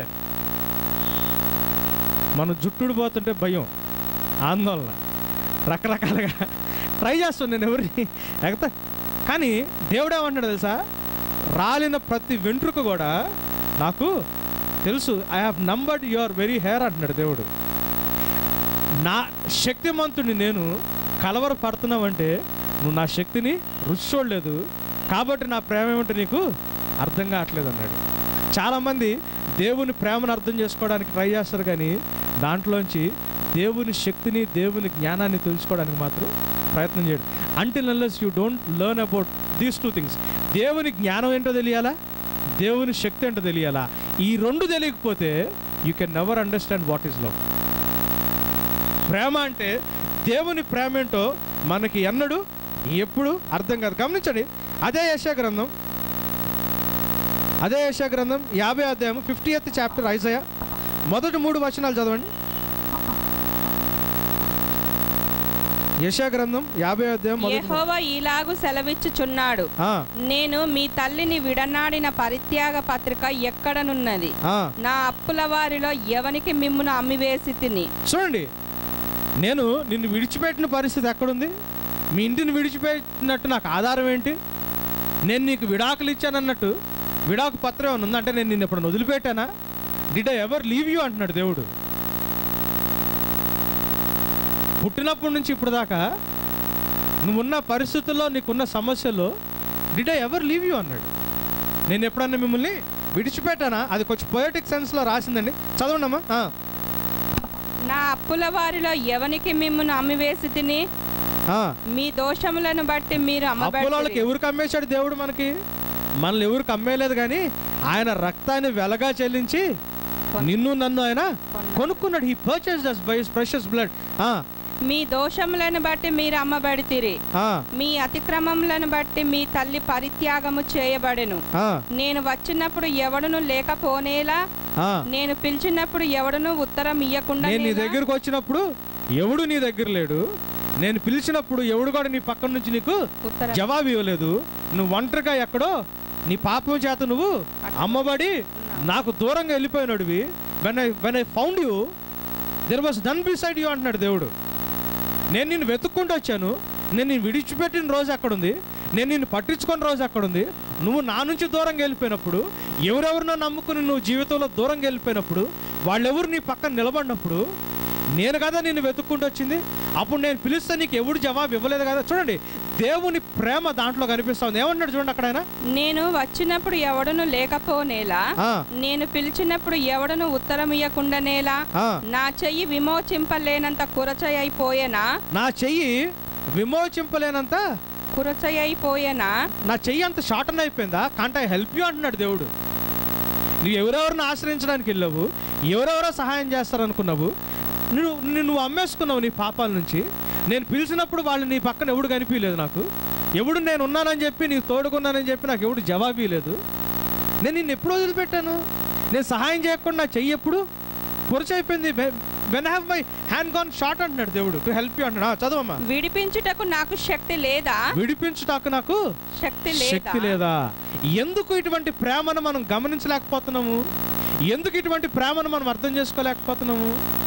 మనం జుట్టుడు పోతుంటే భయం ఆందోళన రకరకాలుగా ట్రై చేస్తాను నేను ఎవరిని ఎగతా కానీ దేవుడు ఏమంటాడు తెలుసా రాలిన ప్రతి వెంట్రుక కూడా నాకు తెలుసు I have numbered your very hair అంటున్నాడు దేవుడు నా శక్తిమంతుడిని నేను కలవర పడుతున్నావంటే నువ్వు నా శక్తిని రుచి చూడలేదు కాబట్టి నా ప్రేమ ఏమంటే నీకు అర్థం కావట్లేదు అన్నాడు చాలామంది దేవుని ప్రేమను అర్థం చేసుకోవడానికి ట్రై చేస్తారు కానీ దాంట్లోంచి దేవుని శక్తిని దేవుని జ్ఞానాన్ని తెలుసుకోవడానికి మాత్రం ప్రయత్నం చేయడు until unless you don't learn about these two things దేవుని జ్ఞానం ఏంటో తెలియాలా దేవుని శక్తి ఏంటో తెలియాలా ఈ రెండు తెలియకపోతే you can never understand what is love ప్రేమ అంటే దేవుని ప్రేమ ఏంటో మనకి ఎన్నడు ఎప్పుడు అర్థం కాదు గమనించండి అదే యశా గ్రంథం అదే యశా గ్రంథం యాభై అధ్యాయం ఫిఫ్టీ ఎత్ చాప్టర్ ఐజయ మొదటి మూడు వచనాలు చదవండి యశా గ్రంథం యాభై అధ్యాయం మొదటి మూడు- యెహోవా ఈలాగు సెలవిచ్చుచున్నాడు ఆ, నేను మీ తల్లిని విడనాడిన పరిత్యాగ పత్రిక ఎక్కడనున్నది ఆ. నా అప్పుల వారిలో ఎవనికి మిమ్మును అమ్మివేసి తిని చూడండి నేను నిన్ను విడిచిపెట్టిన పరిస్థితి ఎక్కడుంది మీ ఇంటిని విడిచిపెట్టినట్టు నాకు ఆధారం ఏంటి నేను నీకు విడాకులు ఇచ్చానన్నట్టు విడాకు పత్రం ఏమైనా ఉందంటే నేను నిన్ను ఎప్పుడు వదిలిపెట్టానా did I ever leave you అంటున్నాడు దేవుడు పుట్టినప్పటి నుంచి ఇప్పుడు దాకా నువ్వున్న పరిస్థితుల్లో నీకున్న సమస్యల్లో did I ever leave you అన్నాడు నేను ఎప్పుడన్నా మిమ్మల్ని విడిచిపెట్టానా అది కొంచెం పొయటిక్ సెన్స్లో రాసిందండి చదవండమ్మా ఆ. నా అప్పుల వారిలో ఎవనికి మిమ్మును అమ్మివేసి తిని ఆ. మీ దోషములను బట్టి మీరు అప్పులోళ్ళకి అమ్మబడి ఎవరికి అమ్మేశాడు దేవుడు మనకి మనల్ని ఎవరికి అమ్మేయలేదు కానీ ఆయన రక్తాన్ని వెలగా చెల్లించి నిన్ను నన్ను ఆయన కొనుక్కున్నాడు he purchase us by precious blood మీ దోషములను బట్టి మీరు అమ్మబడితిరి ఆ, మీ అతిక్రమములను బట్టి మీ తల్లి పరిత్యాగము చేయబడెను ఆ, నేను వచ్చినప్పుడు ఎవడును లేకపోనేలా ఆ. నేను పిలిచినప్పుడు ఎవడును ఉత్తరం ఇయ్యకుండా నేను నీ నేలా? దగ్గరకు వచ్చినప్పుడు ఎవడు నీ దగ్గర లేడు నేను పిలిచినప్పుడు ఎవడు కూడా నీ పక్కన నుంచి నీకు ఉత్తరం జవాబు ఇవ్వలేదు నువ్వు ఒంటరిగా ఎక్కడో నీ పాపం చేత నువ్వు అమ్మబడి నాకు దూరంగా వెళ్ళిపోయినాడువి when I when I found you there was done beside you అంటున్నాడు దేవుడు నేను నిన్ను వెతుక్కుంటూ వచ్చాను నేను నిన్ను విడిచిపెట్టిన రోజు ఎక్కడుంది నేను నిన్ను పట్టించుకున్న రోజు ఎక్కడుంది నువ్వు నా నుంచి దూరంగా వెళ్ళిపోయినప్పుడు ఎవరెవరినో నమ్ముకుని నువ్వు జీవితంలో దూరంగా వెళ్ళిపోయినప్పుడు వాళ్ళెవరు నీ పక్కన నిలబడినప్పుడు నేను కదా నిన్ను వెతుక్కుంటూ వచ్చింది అప్పుడు నేను పిలిస్తే నీకు ఎవడు జవాబు ఇవ్వలేదు కదా చూడండి దేవుని ప్రేమ దాంట్లో కనిపిస్తుంది ఏమన్నాడు చూడండి అక్కడ ఆయన నేను వచ్చినప్పుడు ఎవడును లేకపోనేలా ఆ, నేను పిలిచినప్పుడు ఎవడును ఉత్తరం ఇయ్యకుండానేలా ఆ, నా చెయ్యి విమోచింపలేనంత కురచయైపోయేనా నా చెయ్యి విమోచింపలేనంత కురచయైపోయేనా నా చెయ్యి అంత షార్టన్ అయిపోయిందా కాంట ఐ హెల్ప్ యూ అంటున్నాడు దేవుడు నువ్వు ఎవరెవరిని ఆశ్రయించడానికి వెళ్ళావు ఎవరెవరో సహాయం చేస్తారనుకున్నావు నువ్వు నిన్ను నువ్వు అమ్మేసుకున్నావు నీ పాపాల నుంచి నేను పిలిచినప్పుడు వాళ్ళు నీ పక్కన ఎవడు కనిపించలేదు నాకు ఎవడు నేను ఉన్నానని చెప్పి నీకు తోడుకున్నానని చెప్పి నాకు ఎవడు జవాబు లేదు నేను నిన్ను ఎప్పుడు వదిలిపెట్టాను నేను సహాయం చేయకుండా నా చెయ్యి ఎప్పుడు అయిపోయింది when have my hand gone short అంటున్నాడు దేవుడు టు హెల్ప్ యూ అంటున్నా చదవమ్మా విడిపించుటకు నాకు శక్తి లేదా విడిపించుటాకు నాకు శక్తి శక్తి లేదా లేదా ఎందుకు ఇటువంటి ప్రేమను మనం గమనించలేకపోతున్నాము ఎందుకు ఇటువంటి ప్రేమను మనం అర్థం చేసుకోలేకపోతున్నాము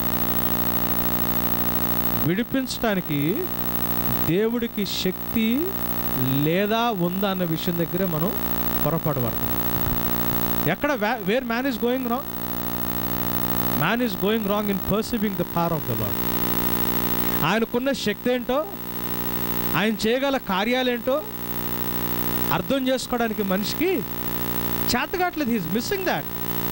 విడిపించడానికి దేవుడికి శక్తి లేదా ఉందా అన్న విషయం దగ్గరే మనం పొరపాటు పడుతున్నాం ఎక్కడ where man is going wrong man is going wrong in perceiving the power of the lord ఆయనకున్న శక్తి ఏంటో ఆయన చేయగల కార్యాలేంటో అర్థం చేసుకోవడానికి మనిషికి చేతగాట్లేదు హీస్ మిస్సింగ్ దాట్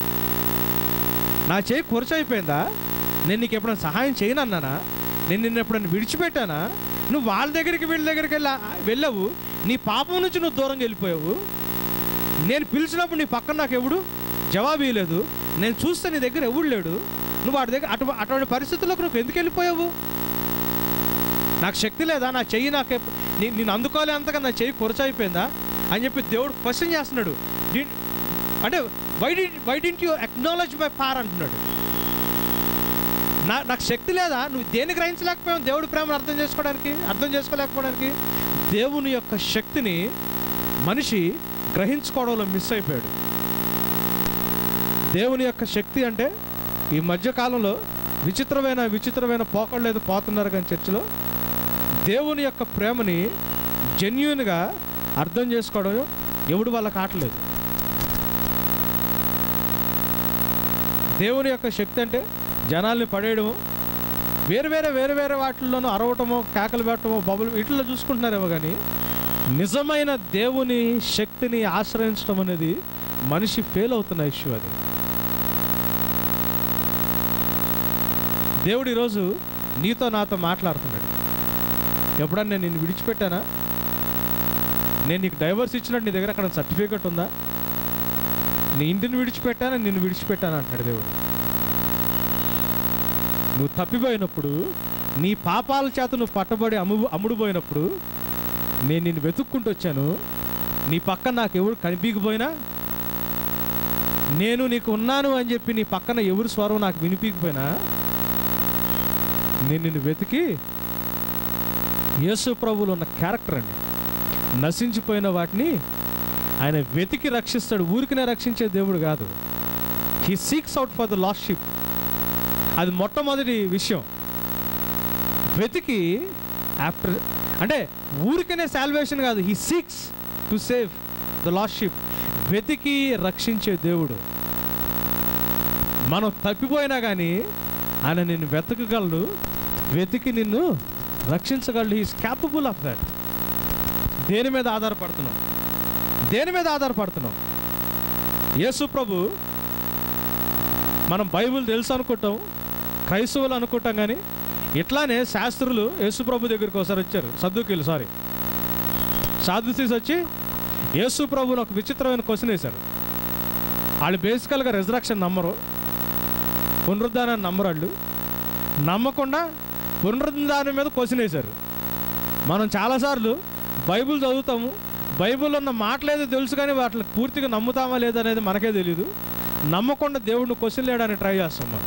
నా చేయి అయిపోయిందా నేను నీకు ఎప్పుడైనా సహాయం చేయనన్నానా నేను నిన్ను ఎప్పుడైనా విడిచిపెట్టానా నువ్వు వాళ్ళ దగ్గరికి వీళ్ళ దగ్గరికి వెళ్ళా వెళ్ళావు నీ పాపం నుంచి నువ్వు దూరంగా వెళ్ళిపోయావు నేను పిలిచినప్పుడు నీ పక్కన నాకు ఎవడు జవాబు ఇవ్వలేదు నేను చూస్తే నీ దగ్గర ఎవడు లేడు నువ్వు వాడి దగ్గర అటు అటువంటి పరిస్థితుల్లోకి నువ్వు ఎందుకు వెళ్ళిపోయావు నాకు శక్తి లేదా నా చెయ్యి నాకు ఎప్పు- నీ- నేను అందుకోలే అంతగా నా చెయ్యి అయిపోయిందా అని చెప్పి దేవుడు క్వశ్చన్ చేస్తున్నాడు డి- అంటే వై డి why didn't you acknowledge by power అంటున్నాడు నా నాకు శక్తి లేదా నువ్వు దేన్ని గ్రహించలేకపోయావు దేవుడి ప్రేమను అర్థం చేసుకోవడానికి అర్థం చేసుకోలేకపోవడానికి దేవుని యొక్క శక్తిని మనిషి గ్రహించుకోవడంలో మిస్ అయిపోయాడు దేవుని యొక్క శక్తి అంటే ఈ మధ్య కాలంలో విచిత్రమైన విచిత్రమైన పోకళ్ళు ఏదో పోతున్నారు కానీ చర్చిలో దేవుని యొక్క ప్రేమని జెన్యున్గా అర్థం చేసుకోవడం ఎవడు వాళ్ళకి ఆటలేదు దేవుని యొక్క శక్తి అంటే జనాల్ని పడేయడము వేరు వేరే వేరు వేరే వాటిల్లోనూ అరవటమో కేకలు పెట్టడమో బబులు వీటిల్లో చూసుకుంటున్నారేమో కానీ నిజమైన దేవుని శక్తిని ఆశ్రయించడం అనేది మనిషి ఫెయిల్ అవుతున్న ఇష్యూ అది దేవుడు ఈరోజు నీతో నాతో మాట్లాడుతున్నాడు ఎప్పుడన్నా నేను నిన్ను విడిచిపెట్టానా నేను నీకు డైవర్స్ ఇచ్చినట్టు నీ దగ్గర అక్కడ సర్టిఫికేట్ ఉందా నీ ఇంటిని విడిచిపెట్టానా నిన్ను విడిచిపెట్టానా అంటాడు దేవుడు నువ్వు తప్పిపోయినప్పుడు నీ పాపాల చేత నువ్వు పట్టబడి అమ్ము అమ్ముడుపోయినప్పుడు నేను నిన్ను వెతుక్కుంటూ వచ్చాను నీ పక్కన నాకు ఎవరు కనిపించకపోయినా నేను నీకు ఉన్నాను అని చెప్పి నీ పక్కన ఎవరి స్వరం నాకు వినిపించకపోయినా నేను నిన్ను వెతికి యేసు ప్రభువులో ఉన్న క్యారెక్టర్ అండి నశించిపోయిన వాటిని ఆయన వెతికి రక్షిస్తాడు ఊరికనే రక్షించే దేవుడు కాదు he seeks out for the lost sheep అది మొట్టమొదటి విషయం వెతికి ఆఫ్టర్ అంటే ఊరికనే సాల్వేషన్ కాదు he seeks to save the lost sheep వెతికి రక్షించే దేవుడు మనం తప్పిపోయినా కానీ ఆయన నిన్ను వెతకగలడు వెతికి నిన్ను రక్షించగలడు ఈస్ క్యాపబుల్ ఆఫ్ దట్ దేని మీద ఆధారపడుతున్నాం దేని మీద ఆధారపడుతున్నాం యేసు ప్రభు మనం బైబిల్ తెలుసు అనుకుంటాం క్రైస్తవులు అనుకుంటాం కానీ ఇట్లానే శాస్త్రులు యేసు ప్రభు దగ్గరికి ఒకసారి వచ్చారు సద్దుకీలు సారీ సాధుసీస్ వచ్చి యేసు ప్రభుని ఒక విచిత్రమైన క్వశ్చన్ వేశారు వాళ్ళు బేసికల్గా రెజరక్షన్ నమ్మరు పునరుద్ధానాన్ని నమ్మరు వాళ్ళు నమ్మకుండా పునరుద్ధానం మీద క్వశ్చన్ వేశారు మనం చాలాసార్లు బైబిల్ చదువుతాము బైబిల్లో ఉన్న మాటలేదో తెలుసు కానీ వాటిని పూర్తిగా నమ్ముతామా లేదా అనేది మనకే తెలియదు నమ్మకుండా దేవుడిని క్వశ్చన్ లేయడానికి ట్రై చేస్తాం మనం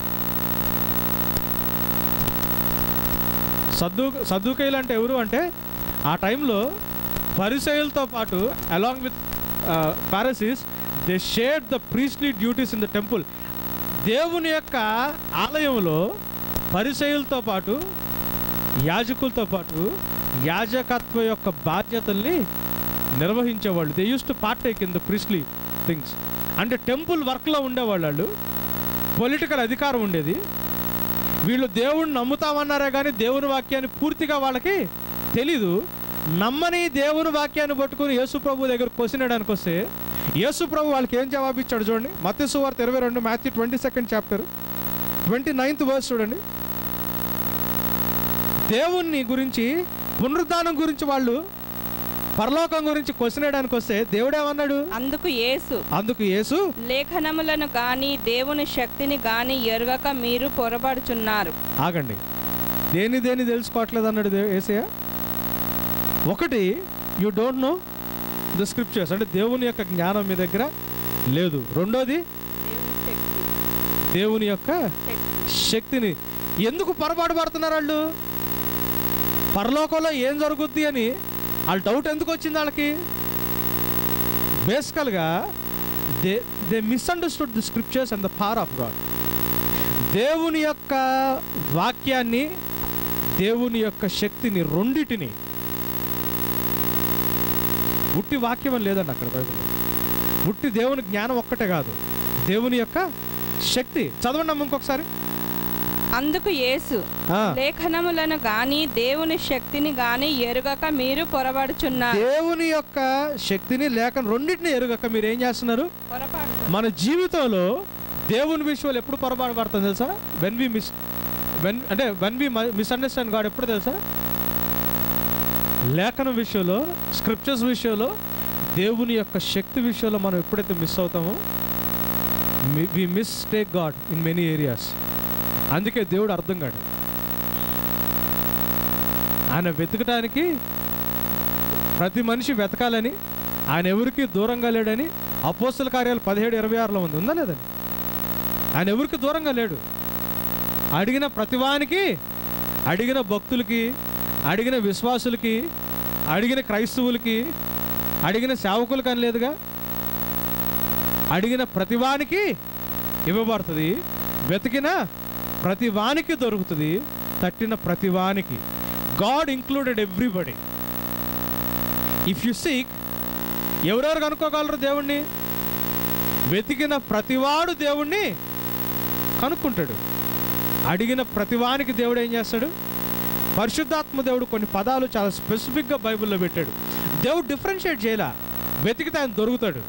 సద్దు సద్దుకైలు అంటే ఎవరు అంటే ఆ టైంలో పరిసయులతో పాటు along with Pharisees they share the priestly duties in the temple దేవుని యొక్క ఆలయంలో పరిసయులతో పాటు యాజకులతో పాటు యాజకత్వ యొక్క బాధ్యతల్ని నిర్వహించేవాళ్ళు they use to partake in the priestly things అంటే టెంపుల్ వర్క్లో ఉండేవాళ్ళు వాళ్ళు పొలిటికల్ అధికారం ఉండేది వీళ్ళు దేవుణ్ణి నమ్ముతామన్నారే కానీ దేవుని వాక్యాన్ని పూర్తిగా వాళ్ళకి తెలీదు నమ్మని దేవుని వాక్యాన్ని పట్టుకుని యేసు ప్రభు దగ్గర క్వశ్చన్ వేయడానికి వస్తే యేసు ప్రభు వాళ్ళకి ఏం జవాబు ఇచ్చాడు చూడండి మత్స్సు వార్త ఇరవై రెండు Matthew twenty second chapter twenty ninth verse చూడండి దేవుణ్ణి గురించి పునరుద్ధానం గురించి వాళ్ళు పరలోకం గురించి క్వశ్చన్ వేయడానికి వస్తే దేవుడేమన్నాడు అందుకు యేసు అందుకు యేసు లేఖనములను గాని దేవుని శక్తిని గాని ఎరుగక మీరు పొరబడుచున్నారు ఆగండి దేని దేని తెలుసుకోవట్లేదు అన్నాడు దే- యేసయ్య ఒకటి you don't know the scriptures అంటే దేవుని యొక్క జ్ఞానం మీ దగ్గర లేదు రెండోది దేవుని శక్తి దేవుని యొక్క శక్తి. శక్తిని ఎందుకు పొరపాటు పడుతున్నారు వాళ్ళు పరలోకంలో ఏం జరుగుద్ది అని వాళ్ళ డౌట్ ఎందుకు వచ్చింది వాళ్ళకి బేసికల్గా they they misunderstood the scriptures and the power of God దేవుని యొక్క వాక్యాన్ని దేవుని యొక్క శక్తిని రెండిటిని ఉట్టి వాక్యం అని లేదండి అక్కడ బైబిల్లో ఉట్టి దేవుని జ్ఞానం ఒక్కటే కాదు దేవుని యొక్క శక్తి చదవండి అమ్మ ఇంకొకసారి అందుకు యేసు ఆ. లేఖనములను గాని దేవుని శక్తిని గాని ఎరుగక మీరు పొరబడుచున్నారు దేవుని యొక్క శక్తిని లేక రెండింటిని ఎరుగక మీరు ఏం చేస్తున్నారు పొరపాటు మన జీవితంలో దేవుని విషయాలు ఎప్పుడు పొరపాటు పడుతుంది తెలుసా వెన్ వి మిస్ వెన్ అంటే వెన్ వి మిస్అండర్స్టాండ్ గాడ్ ఎప్పుడు తెలుసా లేఖనం విషయంలో స్క్రిప్చర్స్ విషయంలో దేవుని యొక్క శక్తి విషయంలో మనం ఎప్పుడైతే మిస్ అవుతామో we mistake God in many areas అందుకే దేవుడు అర్థం కాడు ఆయన వెతకటానికి ప్రతి మనిషి వెతకాలని ఆయన ఎవరికి దూరంగా లేడని అపోస్తుల కార్యాలు పదిహేడు ఇరవై ఆరులో ఉంది ఉందా లేదండి ఆయన ఎవరికి దూరంగా లేడు అడిగిన ప్రతివానికి అడిగిన భక్తులకి అడిగిన విశ్వాసులకి అడిగిన క్రైస్తవులకి అడిగిన సేవకులకి అని లేదుగా అడిగిన ప్రతివానికి ఇవ్వబడుతుంది వెతికిన ప్రతివానికి దొరుకుతుంది తట్టిన ప్రతివానికి God included everybody if you seek ఎవరెవరు కనుక్కోగలరు దేవుణ్ణి వెతికిన ప్రతివాడు దేవుణ్ణి కనుక్కుంటాడు అడిగిన ప్రతివానికి దేవుడు ఏం చేస్తాడు పరిశుద్ధాత్మ దేవుడు కొన్ని పదాలు చాలా స్పెసిఫిక్గా బైబిల్లో పెట్టాడు దేవుడు డిఫరెన్షియేట్ చేయలా వెతికితే ఆయన దొరుకుతాడు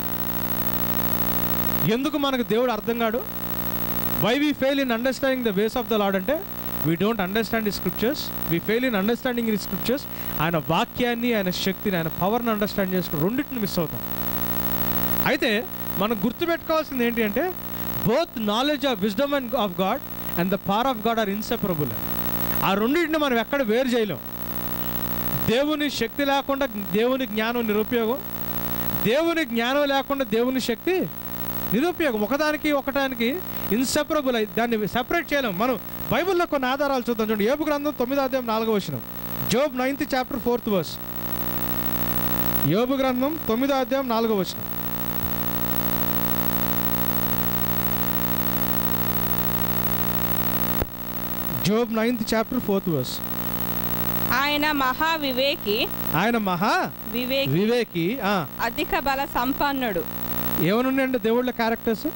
ఎందుకు మనకు దేవుడు అర్థం కాడు why we fail in understanding the ways of the lord అంటే వీ డోంట్ అండర్స్టాండ్ ఈ scriptures we fail in understanding in scriptures ఆయన వాక్యాన్ని ఆయన శక్తిని ఆయన పవర్ని అండర్స్టాండ్ చేసుకుని రెండింటిని మిస్ అవుతాం అయితే మనం గుర్తుపెట్టుకోవాల్సింది ఏంటి అంటే both knowledge of wisdom and of God and the power of God are inseparable అని ఆ రెండింటిని మనం ఎక్కడ వేరు చేయలేం దేవుని శక్తి లేకుండా దేవుని జ్ఞానం నిరుపయోగం దేవుని జ్ఞానం లేకుండా దేవుని శక్తి నిరుపయోగం ఒకదానికి ఒకటానికి ఇన్సెపరబుల్ అయి దాన్ని సెపరేట్ చేయలేం మనం బైబిల్లో కొన్ని ఆధారాలు చూద్దాం చూడండి ఏబు గ్రంథం తొమ్మిదో అధ్యాయం నాలుగో వచ్చిన Job ninth chapter fourth verse యోబు గ్రంథం తొమ్మిదో అధ్యాయం నాలుగో వచ్చిన Job ninth chapter fourth verse ఆయన మహా వివేకి ఆయన మహా వివేకి వివేకి ఆ, అధిక బల సంపన్నుడు ఏమనున్నాయండి దేవుళ్ళ క్యారెక్టర్స్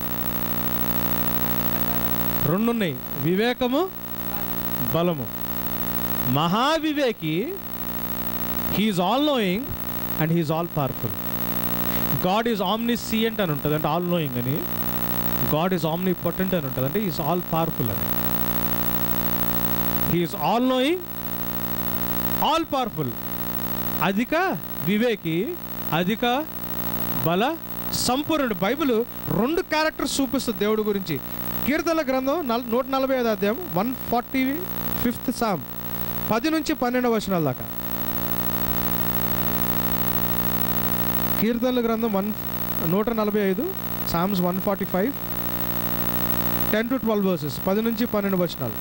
రెండు ఉన్నాయి వివేకము బలము మహావివేకి he is all knowing and he is all powerful God is omniscient అని ఉంటుంది అంటే ఆల్ నోయింగ్ అని గాడ్ ఈజ్ ఆమ్ని పొటెంట్ అని ఉంటుంది అంటే ఈజ్ ఆల్ పవర్ఫుల్ అని he is all knowing all powerful అధిక వివేకి అధిక బల సంపూర్ణుడు బైబిల్ రెండు క్యారెక్టర్స్ చూపిస్తుంది దేవుడి గురించి కీర్తన గ్రంథం నల్ నూట నలభై ఐదు అధ్యాయం వన్ ఫార్టీ ఫిఫ్త్ సామ్ పది నుంచి పన్నెండు వచనాల దాకా కీర్తనల గ్రంథం వన్ నూట నలభై ఐదు Psalms one forty five ten to twelve verses పది నుంచి పన్నెండు వచనాలు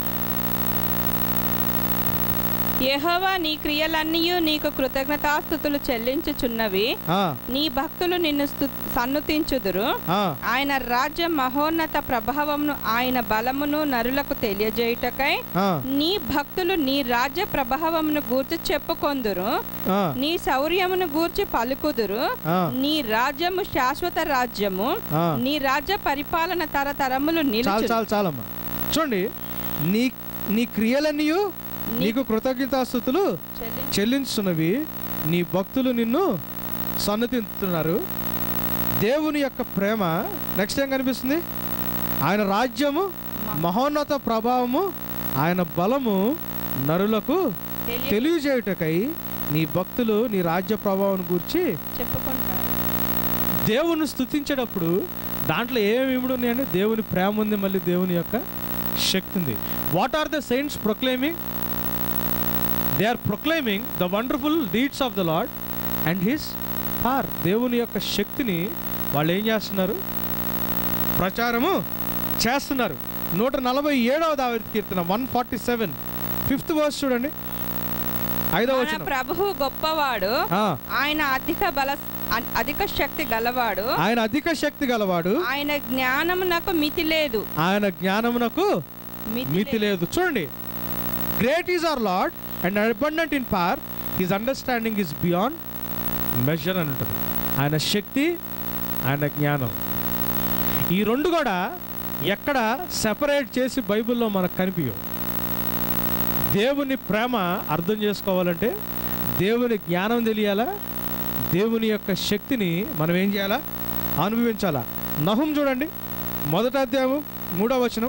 యెహోవా నీ క్రియలన్నీయు నీకు కృతజ్ఞతాస్థుతులు చెల్లించుచున్నవి ఆ, నీ భక్తులు నిన్ను స్తు సన్నుతించుదురు ఆ, ఆయన రాజ్య మహోన్నత ప్రభావమును ఆయన బలమును నరులకు తెలియజేయుటకై ఆ, నీ భక్తులు నీ రాజ్య ప్రభావమును గూర్చి చెప్పుకొందురు ఆ, నీ శౌర్యమును గూర్చి పలుకుదురు ఆ, నీ రాజ్యము శాశ్వత రాజ్యము ఆ. నీ రాజ్య పరిపాలన తరతరములు చాలు నిలుచు చాలు చాలమ్మా చూడండి నీ నీ క్రియలన్నీయు నీకు కృతజ్ఞతాస్థుతులు చెల్లించుతున్నవి నీ భక్తులు నిన్ను సన్నతిస్తున్నారు దేవుని యొక్క ప్రేమ నెక్స్ట్ ఏం కనిపిస్తుంది ఆయన రాజ్యము మహోన్నత ప్రభావము ఆయన బలము నరులకు తెలియ తెలియజేయుటకై నీ భక్తులు నీ రాజ్య ప్రభావం గురించి చెప్పుకుంటారు దేవుని స్తుతించేటప్పుడు దాంట్లో ఏమేమి ఇమిడి ఉన్నాయంటే దేవుని ప్రేమ ఉంది మళ్ళీ దేవుని యొక్క శక్తి ఉంది what are the saints proclaiming they are proclaiming the wonderful deeds of the lord and his power దేవుని యొక్క శక్తిని వాళ్ళు ఏం చేస్తున్నారు ప్రచారము చేస్తున్నారు నూట నలభై ఏడవ దావరి కీర్తన one forty seven fifth verse చూడండి ఐదవ మన వచనం ప్రభువు గొప్పవాడు ఆ, ఆయన అధిక బల అ- అధిక శక్తి గలవాడు ఆయన అధిక శక్తి గలవాడు ఆయన జ్ఞానమునకు మితి లేదు ఆయన జ్ఞానమునకు మితి లేదు చూడండి great is our lord and abundant in power his understanding is beyond measure అని ఉంటుంది ఆయన శక్తి ఆయన జ్ఞానం ఈ రెండు కూడా ఎక్కడ సెపరేట్ చేసి బైబిల్లో మనకు కనిపించవు దేవుని ప్రేమ అర్థం చేసుకోవాలంటే దేవుని జ్ఞానం తెలియాలా దేవుని యొక్క శక్తిని మనం ఏం చేయాలా అనుభవించాలా నహుం చూడండి మొదట అధ్యాయం మూడవ వచనం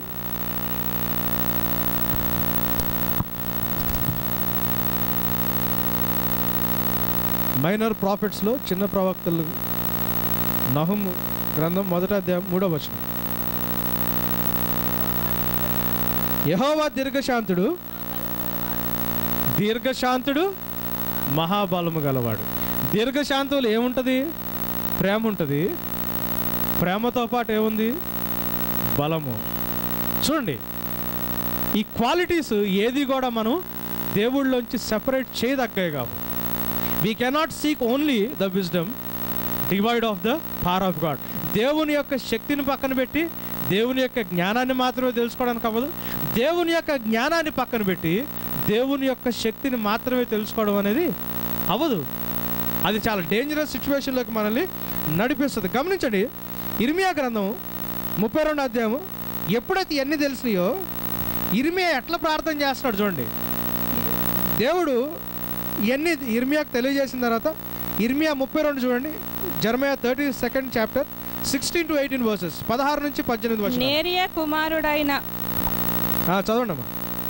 మైనర్ ప్రాఫిట్స్లో చిన్న ప్రవక్తలు నహుం గ్రంథం మొదట అధ్యాయం మూడవ వచనం యహోవా దీర్ఘశాంతుడు దీర్ఘశాంతుడు మహాబలము గలవాడు దీర్ఘశాంతులు ఏముంటుంది ప్రేమ ఉంటుంది ప్రేమతో పాటు ఏముంది బలము చూడండి ఈ క్వాలిటీస్ ఏది కూడా మనం దేవుళ్ళలోంచి సెపరేట్ చేయదగ్గాయి కావు we cannot seek only the wisdom divide of the power of God దేవుని యొక్క శక్తిని పక్కన పెట్టి దేవుని యొక్క జ్ఞానాన్ని మాత్రమే తెలుసుకోవడానికి అవ్వదు దేవుని యొక్క జ్ఞానాన్ని పక్కన పెట్టి దేవుని యొక్క శక్తిని మాత్రమే తెలుసుకోవడం అనేది అవ్వదు అది చాలా డేంజరస్ సిచ్యువేషన్లోకి మనల్ని నడిపిస్తుంది గమనించండి ఇర్మియా గ్రంథం ముప్పై రెండు అధ్యాయము ఎప్పుడైతే ఇవన్నీ తెలిసినాయో ఇర్మియా ఎట్లా ప్రార్థన చేస్తున్నాడు చూడండి దేవుడు ఇవన్నీ ఇర్మియాకు తెలియజేసిన తర్వాత ఇర్మియా ముప్పై రెండు చూడండి Jeremiah thirty second chapter sixteen to eighteen verses పదహారు నుంచి పద్దెనిమిది వర్షం నేరియ కుమారుడైన చదవండి అమ్మా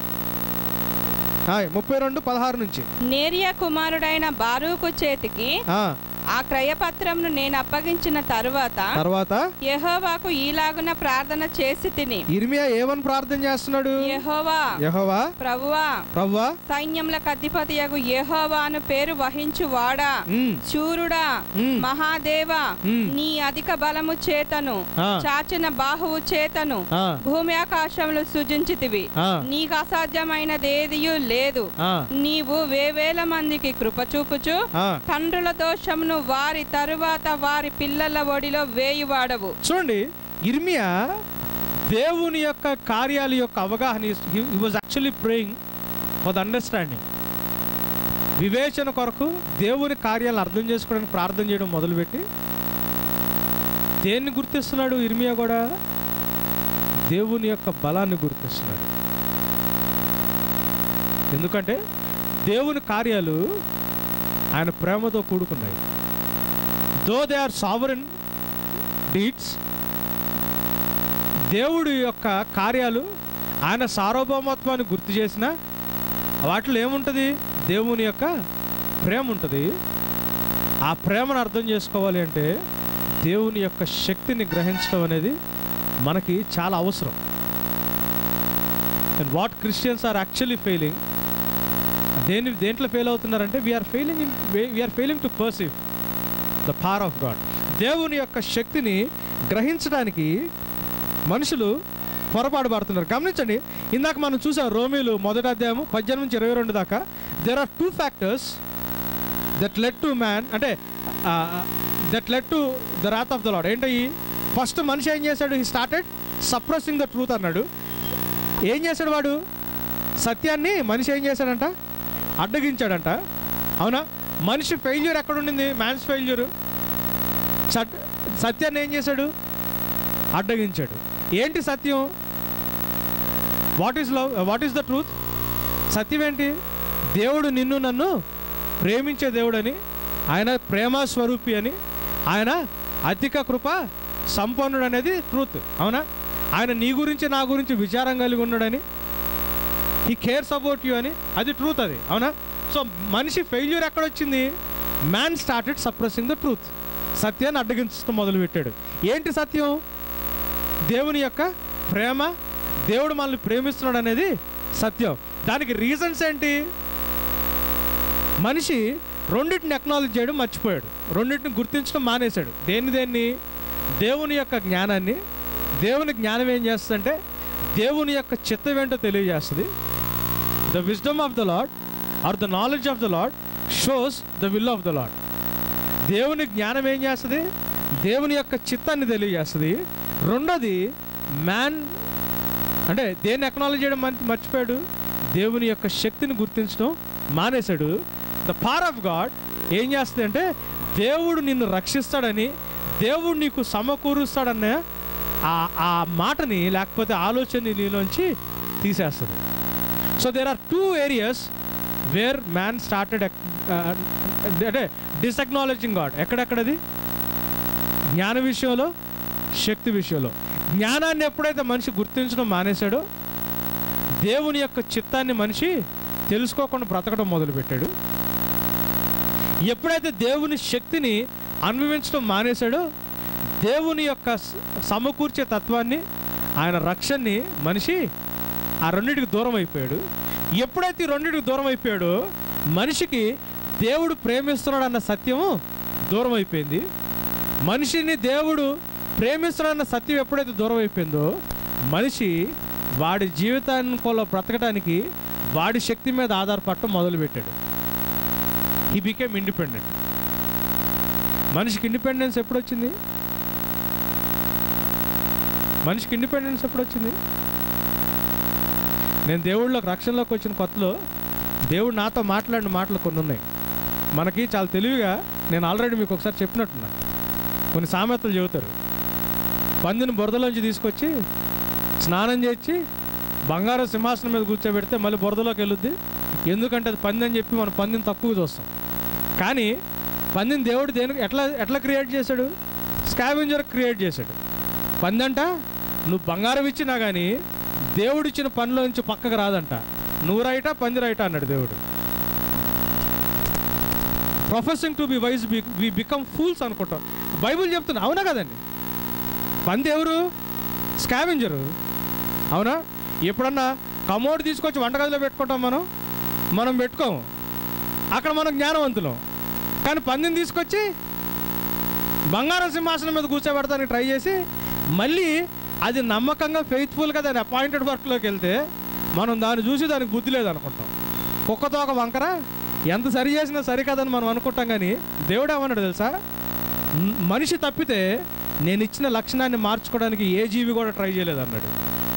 హాయ్ ముప్పై రెండు పదహారు నుంచి నేరియ కుమారుడైన బారూకు చేతికి ఆ, ఆ క్రయపత్రంను నేను అప్పగించిన తరువాత తర్వాత యెహోవాకు ఈలాగున ప్రార్థన చేసి తిని ఇర్మియా ఏమని ప్రార్థన చేస్తున్నాడు యెహోవా యహోవా ప్రభువా ప్రవ్వా సైన్యములకు అధిపతియగు యెహోవా అను పేరు వహించు వాడా ఉమ్, శూరుడా ఉమ్, మహాదేవా ఉమ్, నీ అధిక బలము చేతను ఆ, చాచిన బాహువు చేతను ఆ, భూమి ఆకాశములు సృజించితివి ఆ, నీకు అసాధ్యమైనదేదియు లేదు ఆ, నీవు వేవేల మందికి కృప చూపుచు ఆ. తండ్రుల దోషమును వారి తరువాత వారి పిల్లల ఒడిలో వేయువాడవు చూడండి ఇర్మియా దేవుని యొక్క కార్యాల యొక్క అవగాహన he was actually praying for the understanding వివేచన కొరకు దేవుని కార్యాలను అర్థం చేసుకోవడానికి ప్రార్థన చేయడం మొదలుపెట్టి దేన్ని గుర్తిస్తున్నాడు ఇర్మియా కూడా దేవుని యొక్క బలాన్ని గుర్తిస్తున్నాడు ఎందుకంటే దేవుని కార్యాలు ఆయన ప్రేమతో కూడుకున్నాయి though they are sovereign deeds దేవుడి యొక్క కార్యాలు ఆయన సార్వభౌమత్వాన్ని గుర్తు చేసిన వాటిలో ఏముంటుంది దేవుని యొక్క ప్రేమ ఉంటుంది ఆ ప్రేమను అర్థం చేసుకోవాలి అంటే దేవుని యొక్క శక్తిని గ్రహించడం అనేది మనకి చాలా అవసరం and what Christians are actually failing దేని దేంట్లో ఫెయిల్ అవుతున్నారంటే we are failing in we are failing to perceive the power of God దేవుని యొక్క శక్తిని గ్రహించడానికి మనుషులు పొరపాటు పడుతున్నారు గమనించండి ఇందాక మనం చూసాం రోమిలు మొదటి అధ్యాయము పద్దెనిమిది నుంచి ఇరవై రెండు దాకా there are two factors that let to man అంటే that let to the wrath of the lord ఏంటయ్యి ఫస్ట్ మనిషి ఏం చేశాడు he started suppressing the truth అన్నాడు ఏం చేశాడు వాడు సత్యాన్ని మనిషి ఏం చేశాడంట అడ్డగించాడంట అవునా మనిషి ఫెయిల్యూర్ ఎక్కడ ఉండింది మ్యాన్స్ ఫెయిల్యూర్ సట్ సత్యాన్ని ఏం చేశాడు అడ్డగించాడు ఏంటి సత్యం what is love what is the truth సత్యం ఏంటి దేవుడు నిన్ను నన్ను ప్రేమించే దేవుడని ఆయన ప్రేమ స్వరూపి అని ఆయన అధిక కృప సంపన్నుడు అనేది ట్రూత్ అవునా ఆయన నీ గురించి నా గురించి విచారం కలిగి ఉన్నాడని హీ కేర్స్ అబౌట్ యూ అని అది ట్రూత్ అది అవునా సో మనిషి ఫెయిల్యూర్ ఎక్కడొచ్చింది man started suppressing the truth సత్యాన్ని అడ్డగించడం మొదలుపెట్టాడు ఏంటి సత్యం దేవుని యొక్క ప్రేమ దేవుడు మనల్ని ప్రేమిస్తున్నాడు అనేది సత్యం దానికి రీజన్స్ ఏంటి మనిషి రెండింటిని అక్నాలజ్ చేయడం మర్చిపోయాడు రెండింటిని గుర్తించడం మానేశాడు దేన్ని దేన్ని దేవుని యొక్క జ్ఞానాన్ని దేవుని జ్ఞానం ఏం చేస్తుందంటే దేవుని యొక్క చిత్తం ఏంటో తెలియజేస్తుంది the wisdom of the lord are the knowledge of the lord shows the will of the lord దేవుని జ్ఞానం ఏం చేస్తుంది దేవుని యొక్క చిత్తాన్ని తెలియజేస్తుంది రెండోది మ్యాన్ అంటే దేన్ని ఎక్నాలజ్ చేయడం మర్చి- మర్చిపోయాడు దేవుని యొక్క శక్తిని గుర్తించడం మానేశాడు ద పవర్ ఆఫ్ గాడ్ ఏం చేస్తుంది అంటే దేవుడు నిన్ను రక్షిస్తాడని దేవుడు నీకు సమకూరుస్తాడన్న ఆ ఆ మాటని లేకపోతే ఆలోచన నీలోంచి తీసేస్తుంది so there are two areas where man started అంటే డిసెక్నాలజింగ్ గాడ్ ఎక్కడెక్కడది జ్ఞాన విషయంలో శక్తి విషయంలో జ్ఞానాన్ని ఎప్పుడైతే మనిషి గుర్తించడం మానేశాడో దేవుని యొక్క చిత్తాన్ని మనిషి తెలుసుకోకుండా బ్రతకడం మొదలుపెట్టాడు ఎప్పుడైతే దేవుని శక్తిని అనుభవించడం మానేశాడో దేవుని యొక్క స- సమకూర్చే తత్వాన్ని ఆయన రక్షణని మనిషి ఆ రెండింటికి దూరం అయిపోయాడు ఎప్పుడైతే ఈ రెండింటికి దూరం అయిపోయాడో మనిషికి దేవుడు ప్రేమిస్తున్నాడు అన్న సత్యము దూరం అయిపోయింది మనిషిని దేవుడు ప్రేమిస్తున్నాడన్న సత్యం ఎప్పుడైతే దూరం అయిపోయిందో మనిషి వాడి జీవితాన్ని బ్రతకడానికి వాడి శక్తి మీద ఆధారపడటం మొదలుపెట్టాడు హీ బికేమ్ ఇండిపెండెంట్ మనిషికి ఇండిపెండెన్స్ ఎప్పుడు వచ్చింది మనిషికి ఇండిపెండెన్స్ ఎప్పుడు వచ్చింది నేను దేవుళ్ళకి రక్షణలోకి వచ్చిన కొత్తలో దేవుడు నాతో మాట్లాడిన మాటలు కొన్ని ఉన్నాయి మనకి చాలా తెలివిగా నేను ఆల్రెడీ మీకు ఒకసారి చెప్పినట్టున్నా కొన్ని సామెతలు చెబుతారు పందిని బురదలోంచి తీసుకొచ్చి స్నానం చేసి బంగారం సింహాసనం మీద కూర్చోబెడితే మళ్ళీ బురదలోకి వెళ్ళుద్ది ఎందుకంటే అది పంది అని చెప్పి మనం పందిని తక్కువ చూస్తాం కానీ పందిని దేవుడు దేనికి ఎట్లా ఎట్లా క్రియేట్ చేశాడు స్కావెంజర్ క్రియేట్ చేశాడు పందంట నువ్వు బంగారం ఇచ్చినా కానీ దేవుడు ఇచ్చిన పనిలో నుంచి పక్కకు రాదంట నువ్వు రైటా పంది రైటా అన్నాడు దేవుడు professing to be wise be we become fools అనుకుంటాం బైబిల్ చెప్తున్నా అవునా కదండి పంది ఎవరు స్కావెంజరు అవునా ఎప్పుడన్నా కమోడ్ తీసుకొచ్చి వంటగదిలో పెట్టుకుంటాం మనం మనం పెట్టుకోము అక్కడ మనం జ్ఞానవంతులం కానీ పందిని తీసుకొచ్చి బంగారం సింహాసనం మీద కూర్చోబెడతానికి ట్రై చేసి మళ్ళీ అది నమ్మకంగా ఫెయిత్ఫుల్గా దాని అపాయింటెడ్ వర్క్లోకి వెళ్తే మనం దాన్ని చూసి దానికి బుద్ధి లేదనుకుంటాం కుక్కతో ఒక వంకర ఎంత సరి చేసినా సరికాదని మనం అనుకుంటాం కానీ దేవుడు ఏమన్నాడు తెలుసా మ్, మనిషి తప్పితే నేను ఇచ్చిన లక్షణాన్ని మార్చుకోవడానికి ఏ జీవి కూడా ట్రై చేయలేదు అన్నాడు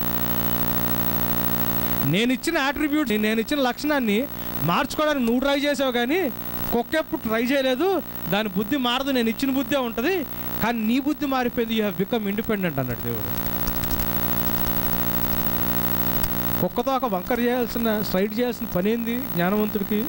నేను ఇచ్చిన అట్రిబ్యూట్ నేను ఇచ్చిన లక్షణాన్ని మార్చుకోవడానికి నువ్వు ట్రై చేసావు కానీ కుక్క ఎప్పుడు ట్రై చేయలేదు దాని బుద్ధి మారదు నేను ఇచ్చిన బుద్ధే ఉంటుంది కానీ నీ బుద్ధి మారిపోయింది యూ హ్యావ్ బికమ్ ఇండిపెండెంట్ అన్నాడు దేవుడు కుక్కతో ఒక వంకర చేయాల్సిన స్ట్రైట్ చేయాల్సిన పని ఏంది జ్ఞానవంతుడికి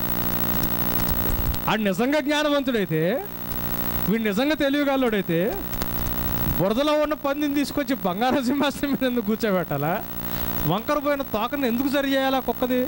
ఆడు నిజంగా జ్ఞానవంతుడైతే వీడు నిజంగా తెలివిగాలోడైతే బురదలో ఉన్న పందిని తీసుకొచ్చి బంగారం సింహాసనం మీద ఎందుకు కూర్చోబెట్టాలా వంకర పోయిన తోకను ఎందుకు సరి చేయాలా కుక్కది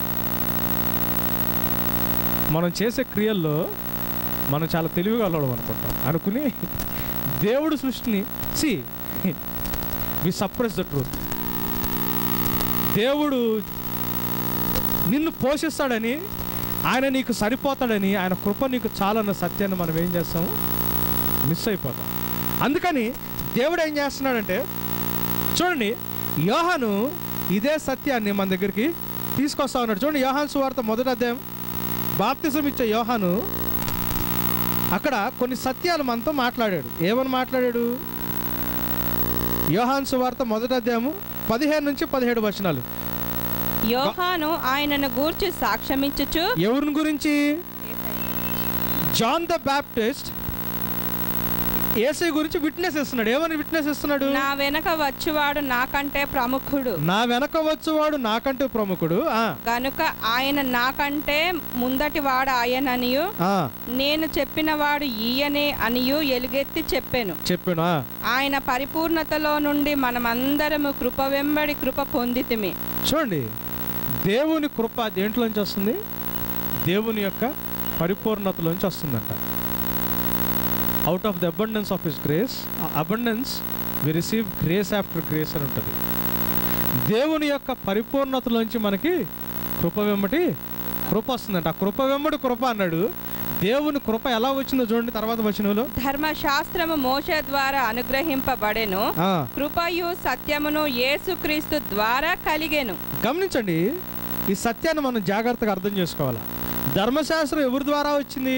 మనం చేసే క్రియల్లో మనం చాలా తెలివిగా అల్లడం అనుకుంటాం అనుకుని దేవుడు సృష్టిని see we suppress the truth దేవుడు నిన్ను పోషిస్తాడని ఆయన నీకు సరిపోతాడని ఆయన కృప నీకు చాలన్న సత్యాన్ని మనం ఏం చేస్తాము మిస్ అయిపోతాం అందుకని దేవుడు ఏం చేస్తున్నాడంటే చూడండి యోహాను ఇదే సత్యాన్ని మన దగ్గరికి తీసుకొస్తా ఉన్నాడు చూడండి యోహాన్ సువార్త మొదటి అధ్యాయం బాప్తిజం ఇచ్చే యోహాను అక్కడ కొన్ని సత్యాలు మనతో మాట్లాడాడు ఏమని మాట్లాడాడు యోహాన్ సువార్త మొదటి అధ్యాయము పదిహేను నుంచి పదిహేడు వచనాలు యోహాను ఆయనను గూర్చి సాక్ష్యమిచ్చుచు ఎవరిని గురించి జాన్ ద బ్యాప్టిస్ట్ ఏసై గురించి విట్నెస్ ఇస్తున్నాడు ఏమని విట్నెస్ ఇస్తున్నాడు నా వెనక వచ్చువాడు నాకంటే ప్రముఖుడు నా వెనక వచ్చేవాడు నాకంటే ప్రముఖుడు ఆ, గనుక ఆయన నాకంటే ముందటి వాడు ఆయననియు ఆ, నేను చెప్పిన వాడు ఈయనే అనియు ఎలుగెత్తి చెప్పాను చెప్పాను ఆ. ఆయన పరిపూర్ణతలో నుండి మనమందరము కృప వెంబడి కృప పొందితిమి చూడండి దేవుని కృప దేంట్లోంచి వస్తుంది దేవుని యొక్క పరిపూర్ణతలోంచి వస్తుందంట out of the abundance of his grace abundance we receive grace after grace అని ఉంటుంది దేవుని యొక్క పరిపూర్ణతలోంచి మనకి కృప వెంబడి కృప వస్తుందంట ఆ కృప వెంబడి కృప అన్నాడు దేవుని కృప ఎలా వచ్చిందో చూడండి తర్వాత వచ్చినలో ధర్మశాస్త్రము మోషే ద్వారా అనుగ్రహింపబడెను కృపయు సత్యమును యేసుక్రీస్తు ద్వారా కలిగెను గమనించండి ఈ సత్యాన్ని మనం జాగ్రత్తగా అర్థం చేసుకోవాలి ధర్మశాస్త్రం ఎవరి ద్వారా వచ్చింది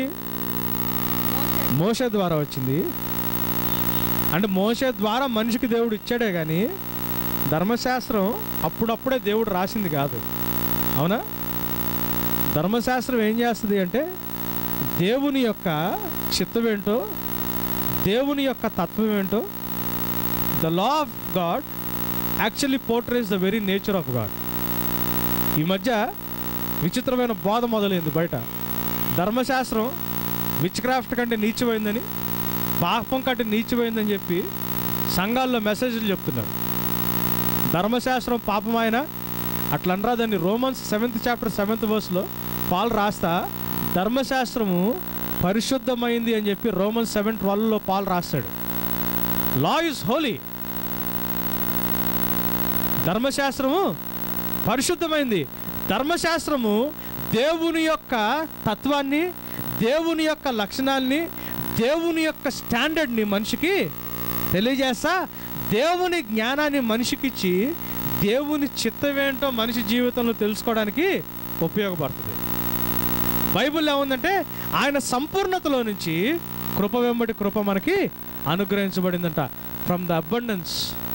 మోసే ద్వారా వచ్చింది అంటే మోసే ద్వారా మనిషికి దేవుడు ఇచ్చాడే కానీ ధర్మశాస్త్రం అప్పుడప్పుడే దేవుడు రాసింది కాదు అవునా ధర్మశాస్త్రం ఏం చేస్తుంది అంటే దేవుని యొక్క చిత్తం ఏంటో దేవుని యొక్క తత్వం ఏంటో the law of God actually portrays the very nature of God ఈ మధ్య విచిత్రమైన బోధ మొదలైంది బయట ధర్మశాస్త్రం విచ్ క్రాఫ్ట్ కంటే నీచమైందని పాపం కంటే నీచమైందని చెప్పి సంఘాల్లో మెసేజ్లు చెప్తున్నారు ధర్మశాస్త్రం పాపమైన అట్లా అనరా దాన్ని రోమన్స్ సెవెంత్ చాప్టర్ సెవెంత్ వర్స్లో పాల్ రాస్తా ధర్మశాస్త్రము పరిశుద్ధమైంది అని చెప్పి రోమన్స్ సెవెన్ ట్వెల్వ్లో పాల్ రాస్తాడు లా ఇస్ హోలీ ధర్మశాస్త్రము పరిశుద్ధమైంది ధర్మశాస్త్రము దేవుని యొక్క తత్వాన్ని దేవుని యొక్క లక్షణాల్ని దేవుని యొక్క స్టాండర్డ్ని మనిషికి తెలియజేస్తా దేవుని జ్ఞానాన్ని మనిషికిచ్చి దేవుని చిత్తమేంటో మనిషి జీవితంలో తెలుసుకోవడానికి ఉపయోగపడుతుంది బైబిల్ ఏముందంటే ఆయన సంపూర్ణతలో నుంచి కృప వెంబడి కృప మనకి అనుగ్రహించబడిందంట from the abundance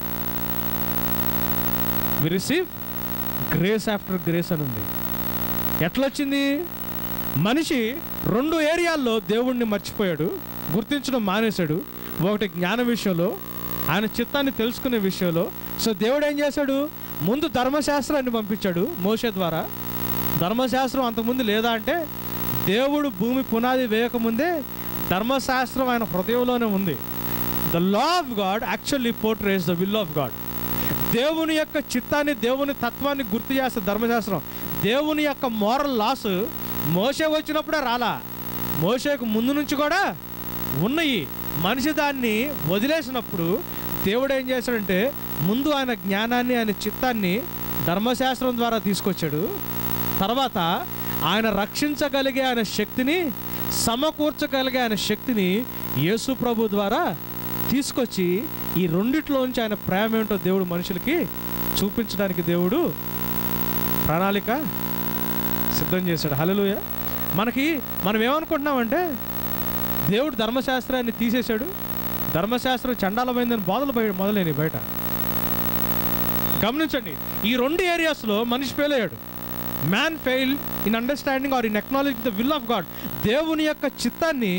we receive grace after grace అని ఉంది ఎట్లా వచ్చింది మనిషి రెండు ఏరియాల్లో దేవుణ్ణి మర్చిపోయాడు గుర్తించడం మానేశాడు ఒకటి జ్ఞాన విషయంలో ఆయన చిత్తాన్ని తెలుసుకునే విషయంలో సో దేవుడు ఏం చేశాడు ముందు ధర్మశాస్త్రాన్ని పంపించాడు మోసే ద్వారా ధర్మశాస్త్రం అంతకుముందు లేదా అంటే దేవుడు భూమి పునాది వేయకముందే ధర్మశాస్త్రం ఆయన హృదయంలోనే ఉంది the law of God actually portrays the will of God దేవుని యొక్క చిత్తాన్ని దేవుని తత్వాన్ని గుర్తు చేస్తుంది ధర్మశాస్త్రం దేవుని యొక్క మోరల్ లాస్ మోసే వచ్చినప్పుడే రాలా మోసేకు ముందు నుంచి కూడా ఉన్నాయి మనిషి దాన్ని వదిలేసినప్పుడు దేవుడు ఏం చేశాడంటే ముందు ఆయన జ్ఞానాన్ని ఆయన చిత్తాన్ని ధర్మశాస్త్రం ద్వారా తీసుకొచ్చాడు తర్వాత ఆయన రక్షించగలిగే ఆయన శక్తిని సమకూర్చగలిగే ఆయన శక్తిని యేసు ప్రభు ద్వారా తీసుకొచ్చి ఈ రెండిట్లోంచి ఆయన ప్రేమ ఏమిటో దేవుడు మనుషులకి చూపించడానికి దేవుడు ప్రణాళిక సిద్ధం చేశాడు హలలుయ మనకి మనం ఏమనుకుంటున్నామంటే దేవుడు ధర్మశాస్త్రాన్ని తీసేశాడు ధర్మశాస్త్రం చండాలమైందని బోధలు బయట మొదలైనవి బయట గమనించండి ఈ రెండు ఏరియాస్లో మనిషి ఫెయిల్ అయ్యాడు man fail in understanding or in acknowledge the will of God దేవుని యొక్క చిత్తాన్ని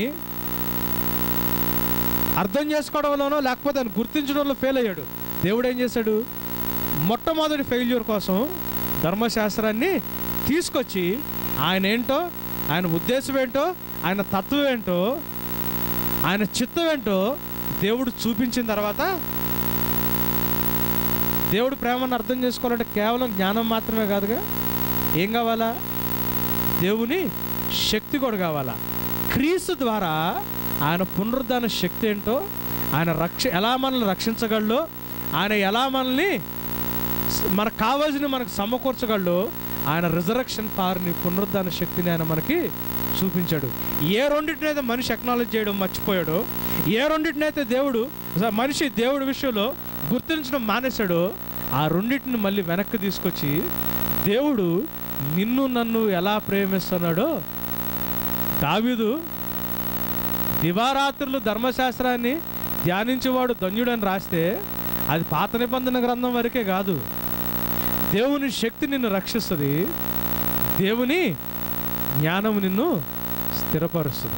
అర్థం చేసుకోవడంలోనో లేకపోతే దాన్ని గుర్తించడంలో ఫెయిల్ అయ్యాడు దేవుడు ఏం చేశాడు మొట్టమొదటి ఫెయిల్యూర్ కోసం ధర్మశాస్త్రాన్ని తీసుకొచ్చి ఆయన ఏంటో ఆయన ఉద్దేశం ఏంటో ఆయన తత్వం ఏంటో ఆయన చిత్తం ఏంటో దేవుడు చూపించిన తర్వాత దేవుడు ప్రేమను అర్థం చేసుకోవాలంటే కేవలం జ్ఞానం మాత్రమే కాదుగా ఏం కావాలా దేవుని శక్తి కూడా కావాలా క్రీస్తు ద్వారా ఆయన పునరుద్ధాన శక్తి ఏంటో ఆయన రక్ష ఎలా మనల్ని రక్షించగలడో ఆయన ఎలా మనల్ని స- మనకు కావాల్సిన మనకు సమకూర్చగలడు ఆయన రిజరక్షన్ పవర్ని పునరుద్ధాన శక్తిని ఆయన మనకి చూపించాడు ఏ రెండింటినైతే మనిషి ఎక్నాలజ్ చేయడం మర్చిపోయాడో ఏ రెండింటినైతే దేవుడు స- మనిషి దేవుడి విషయంలో గుర్తించడం మానేశాడో ఆ రెండింటిని మళ్ళీ వెనక్కి తీసుకొచ్చి దేవుడు నిన్ను నన్ను ఎలా ప్రేమిస్తున్నాడో దావీదు దివారాత్రులు ధర్మశాస్త్రాన్ని ధ్యానించేవాడు ధన్యుడని రాస్తే అది పాత నిబంధన గ్రంథం వరకే కాదు దేవుని శక్తి నిన్ను రక్షిస్తుంది దేవుని జ్ఞానం నిన్ను స్థిరపరుస్తుంది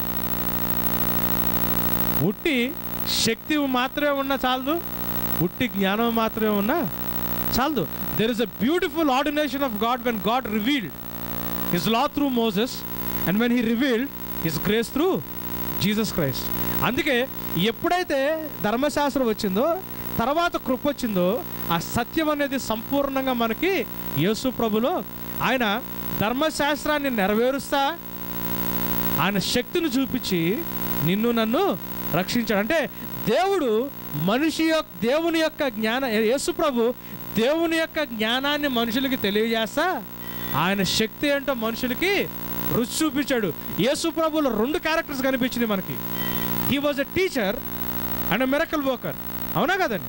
ఉట్టి శక్తి మాత్రమే ఉన్నా చాలదు ఉట్టి జ్ఞానం మాత్రమే ఉన్నా చాలదు there is a beautiful ordination of God when God revealed his law through Moses and when he revealed his grace through Jesus Christ అందుకే ఎప్పుడైతే ధర్మశాస్త్రం వచ్చిందో తర్వాత కృప వచ్చిందో ఆ సత్యం అనేది సంపూర్ణంగా మనకి యేసు ప్రభులో ఆయన ధర్మశాస్త్రాన్ని నెరవేరుస్తా ఆయన శక్తిని చూపించి నిన్ను నన్ను రక్షించాడు అంటే దేవుడు మనిషి యొక్క దేవుని యొక్క జ్ఞాన యేసు ప్రభు దేవుని యొక్క జ్ఞానాన్ని మనుషులకి తెలియజేస్తా ఆయన శక్తి ఏంటో మనుషులకి రుచి చూపించాడు యేసు ప్రభులో రెండు క్యారెక్టర్స్ కనిపించినాయి మనకి he was a teacher and miracle worker అవునా కదండి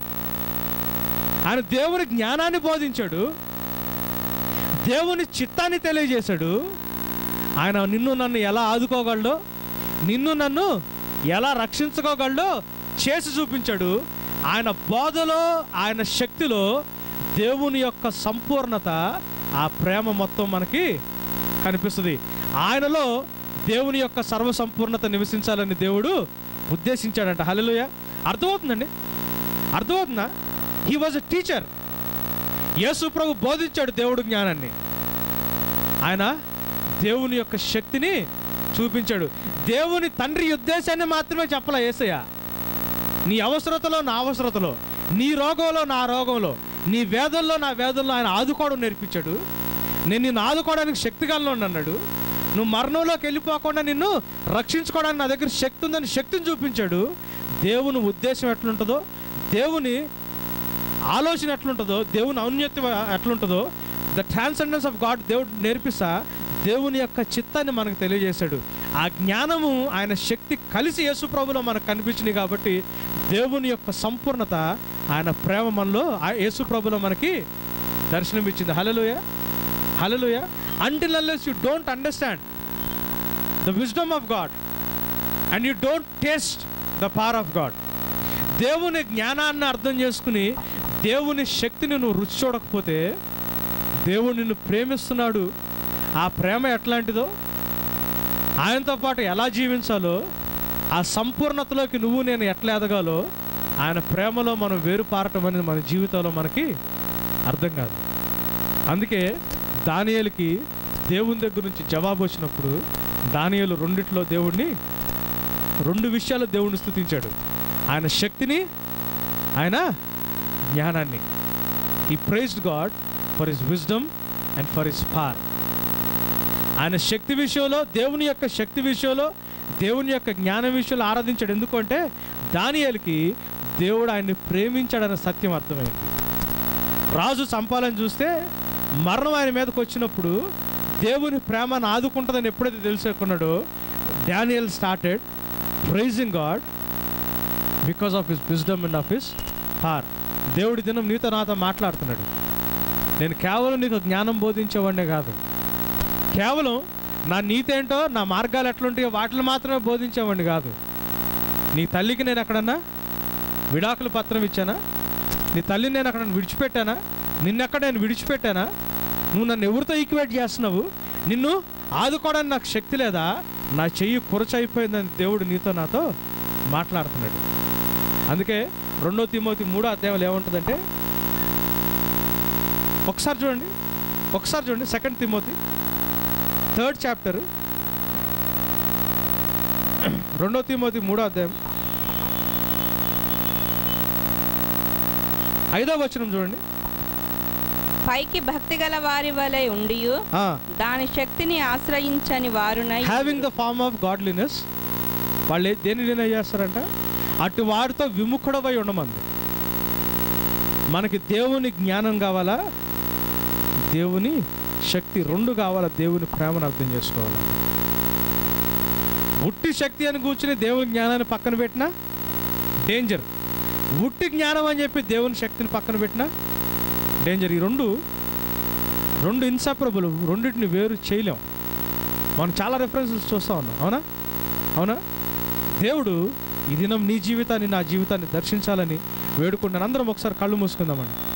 ఆయన దేవుని జ్ఞానాన్ని బోధించాడు దేవుని చిత్తాన్ని తెలియజేశాడు ఆయన నిన్ను నన్ను ఎలా ఆదుకోగలడో నిన్ను నన్ను ఎలా రక్షించుకోగలడో చేసి చూపించాడు ఆయన బోధలో ఆయన శక్తిలో దేవుని యొక్క సంపూర్ణత ఆ ప్రేమ మొత్తం మనకి కనిపిస్తుంది ఆయనలో దేవుని యొక్క సర్వ సంపూర్ణత నివసించాలని దేవుడు ఉద్దేశించాడంట హల్లెలూయ అర్థమవుతుందండి అర్థమవుతుందా హీ వాజ్ ఎ టీచర్ యేసు ప్రభు బోధించాడు దేవుడు జ్ఞానాన్ని ఆయన దేవుని యొక్క శక్తిని చూపించాడు దేవుని తండ్రి ఉద్దేశాన్ని మాత్రమే చెప్పలే యేసయ్య నీ అవసరతలో నా అవసరతలో నీ రోగంలో నా రోగంలో నీ వేదనలో నా వేదనలో ఆయన ఆదుకోవడం నేర్పించాడు నేను నిన్ను ఆదుకోవడానికి శక్తిగాలను అన్నాడు నువ్వు మరణంలోకి వెళ్ళిపోకుండా నిన్ను రక్షించుకోవడానికి నా దగ్గర శక్తి ఉందని శక్తిని చూపించాడు దేవుని ఉద్దేశం ఎట్లుంటుందో దేవుని ఆలోచన ఎట్లుంటుందో దేవుని ఔన్నత్యం ఎట్లుంటుందో ద ట్రాన్సెండెన్స్ ఆఫ్ గాడ్ దేవుడు నేర్పిస్తా దేవుని యొక్క చిత్తాన్ని మనకు తెలియజేశాడు ఆ జ్ఞానము ఆయన శక్తి కలిసి యేసు ప్రభులో మనకు కనిపించినాయి కాబట్టి దేవుని యొక్క సంపూర్ణత ఆయన ప్రేమ మనలో ఆ యేసు ప్రభులో మనకి దర్శనమిచ్చింది హలలుయ హలలుయ until unless you don't understand the wisdom of God and you don't taste the power of God దేవుని జ్ఞానాన్ని అర్థం చేసుకుని దేవుని శక్తిని నువ్వు రుచి చూడకపోతే దేవుడు నిన్ను ప్రేమిస్తున్నాడు ఆ ప్రేమ ఎట్లాంటిదో ఆయనతో పాటు ఎలా జీవించాలో ఆ సంపూర్ణతలోకి నువ్వు నేను ఎట్లా ఎదగాలో ఆయన ప్రేమలో మనం వేరుపారటం అనేది మన జీవితంలో మనకి అర్థం కాదు అందుకే దానియేలుకి దేవుని దగ్గర నుంచి జవాబు వచ్చినప్పుడు దానియేలు రెండిట్లో దేవుడిని రెండు విషయాలు దేవుడిని స్థుతించాడు ఆయన శక్తిని ఆయన జ్ఞానాన్ని he praised God for his wisdom and for his power ఆయన శక్తి విషయంలో దేవుని యొక్క శక్తి విషయంలో దేవుని యొక్క జ్ఞానం విషయంలో ఆరాధించాడు ఎందుకంటే దానియాలకి దేవుడు ఆయన్ని ప్రేమించాడన్న సత్యం అర్థమైంది రాజు చంపాలని చూస్తే మరణం ఆయన మీదకి వచ్చినప్పుడు దేవుని ప్రేమను ఆదుకుంటుందని ఎప్పుడైతే తెలుసుకున్నాడో Daniel started praising God because of his wisdom and of his power దేవుడి దినం నీతో నాతో మాట్లాడుతున్నాడు నేను కేవలం నీకు జ్ఞానం బోధించేవాడినే కాదు కేవలం నా నీతి ఏంటో నా మార్గాలు ఎట్లుంటాయో వాటిని మాత్రమే బోధించేవాడిని కాదు నీ తల్లికి నేను ఎక్కడన్నా విడాకుల పత్రం ఇచ్చానా నీ తల్లిని నేను అక్కడ విడిచిపెట్టానా నిన్నెక్కడ నేను విడిచిపెట్టానా నువ్వు నన్ను ఎవరితో ఈక్వేట్ చేస్తున్నావు నిన్ను ఆదుకోవడానికి నాకు శక్తి లేదా నా చెయ్యి కురచైపోయిందని దేవుడు నీతో నాతో మాట్లాడుతున్నాడు అందుకే రెండో తిమోతి మూడో అధ్యాయంలో ఏముంటుందంటే ఒకసారి చూడండి ఒకసారి చూడండి సెకండ్ తిమోతి థర్డ్ చాప్టర్ రెండో తిమోతి మూడో అధ్యాయం ఐదో వచనం చూడండి పైకి భక్తి గల వారి వలె ఉండియు దాని శక్తిని ఆశ్రయించని వారునై having the form of godliness వాళ్ళు ఏ- దేని నిర్ణయం చేస్తారంట అటు వారితో విముఖుడవై ఉండమంది మనకి దేవుని జ్ఞానం కావాలా దేవుని శక్తి రెండు కావాలా దేవుని ప్రేమను అర్థం చేసుకోవాలంటే ఉట్టి శక్తి అని కూర్చుని దేవుని జ్ఞానాన్ని పక్కన పెట్టినా డేంజర్ ఉట్టి జ్ఞానం అని చెప్పి దేవుని శక్తిని పక్కన పెట్టినా డేంజర్ ఈ రెండు రెండు ఇన్సపరబుల్ రెండింటిని వేరు చేయలేం మనం చాలా రెఫరెన్సెస్ చూస్తూ ఉన్నాం అవునా అవునా దేవుడు ఈ దినం నీ జీవితాన్ని నా జీవితాన్ని దర్శించాలని వేడుకుంటాను అందరం ఒకసారి కళ్ళు మూసుకుందామండి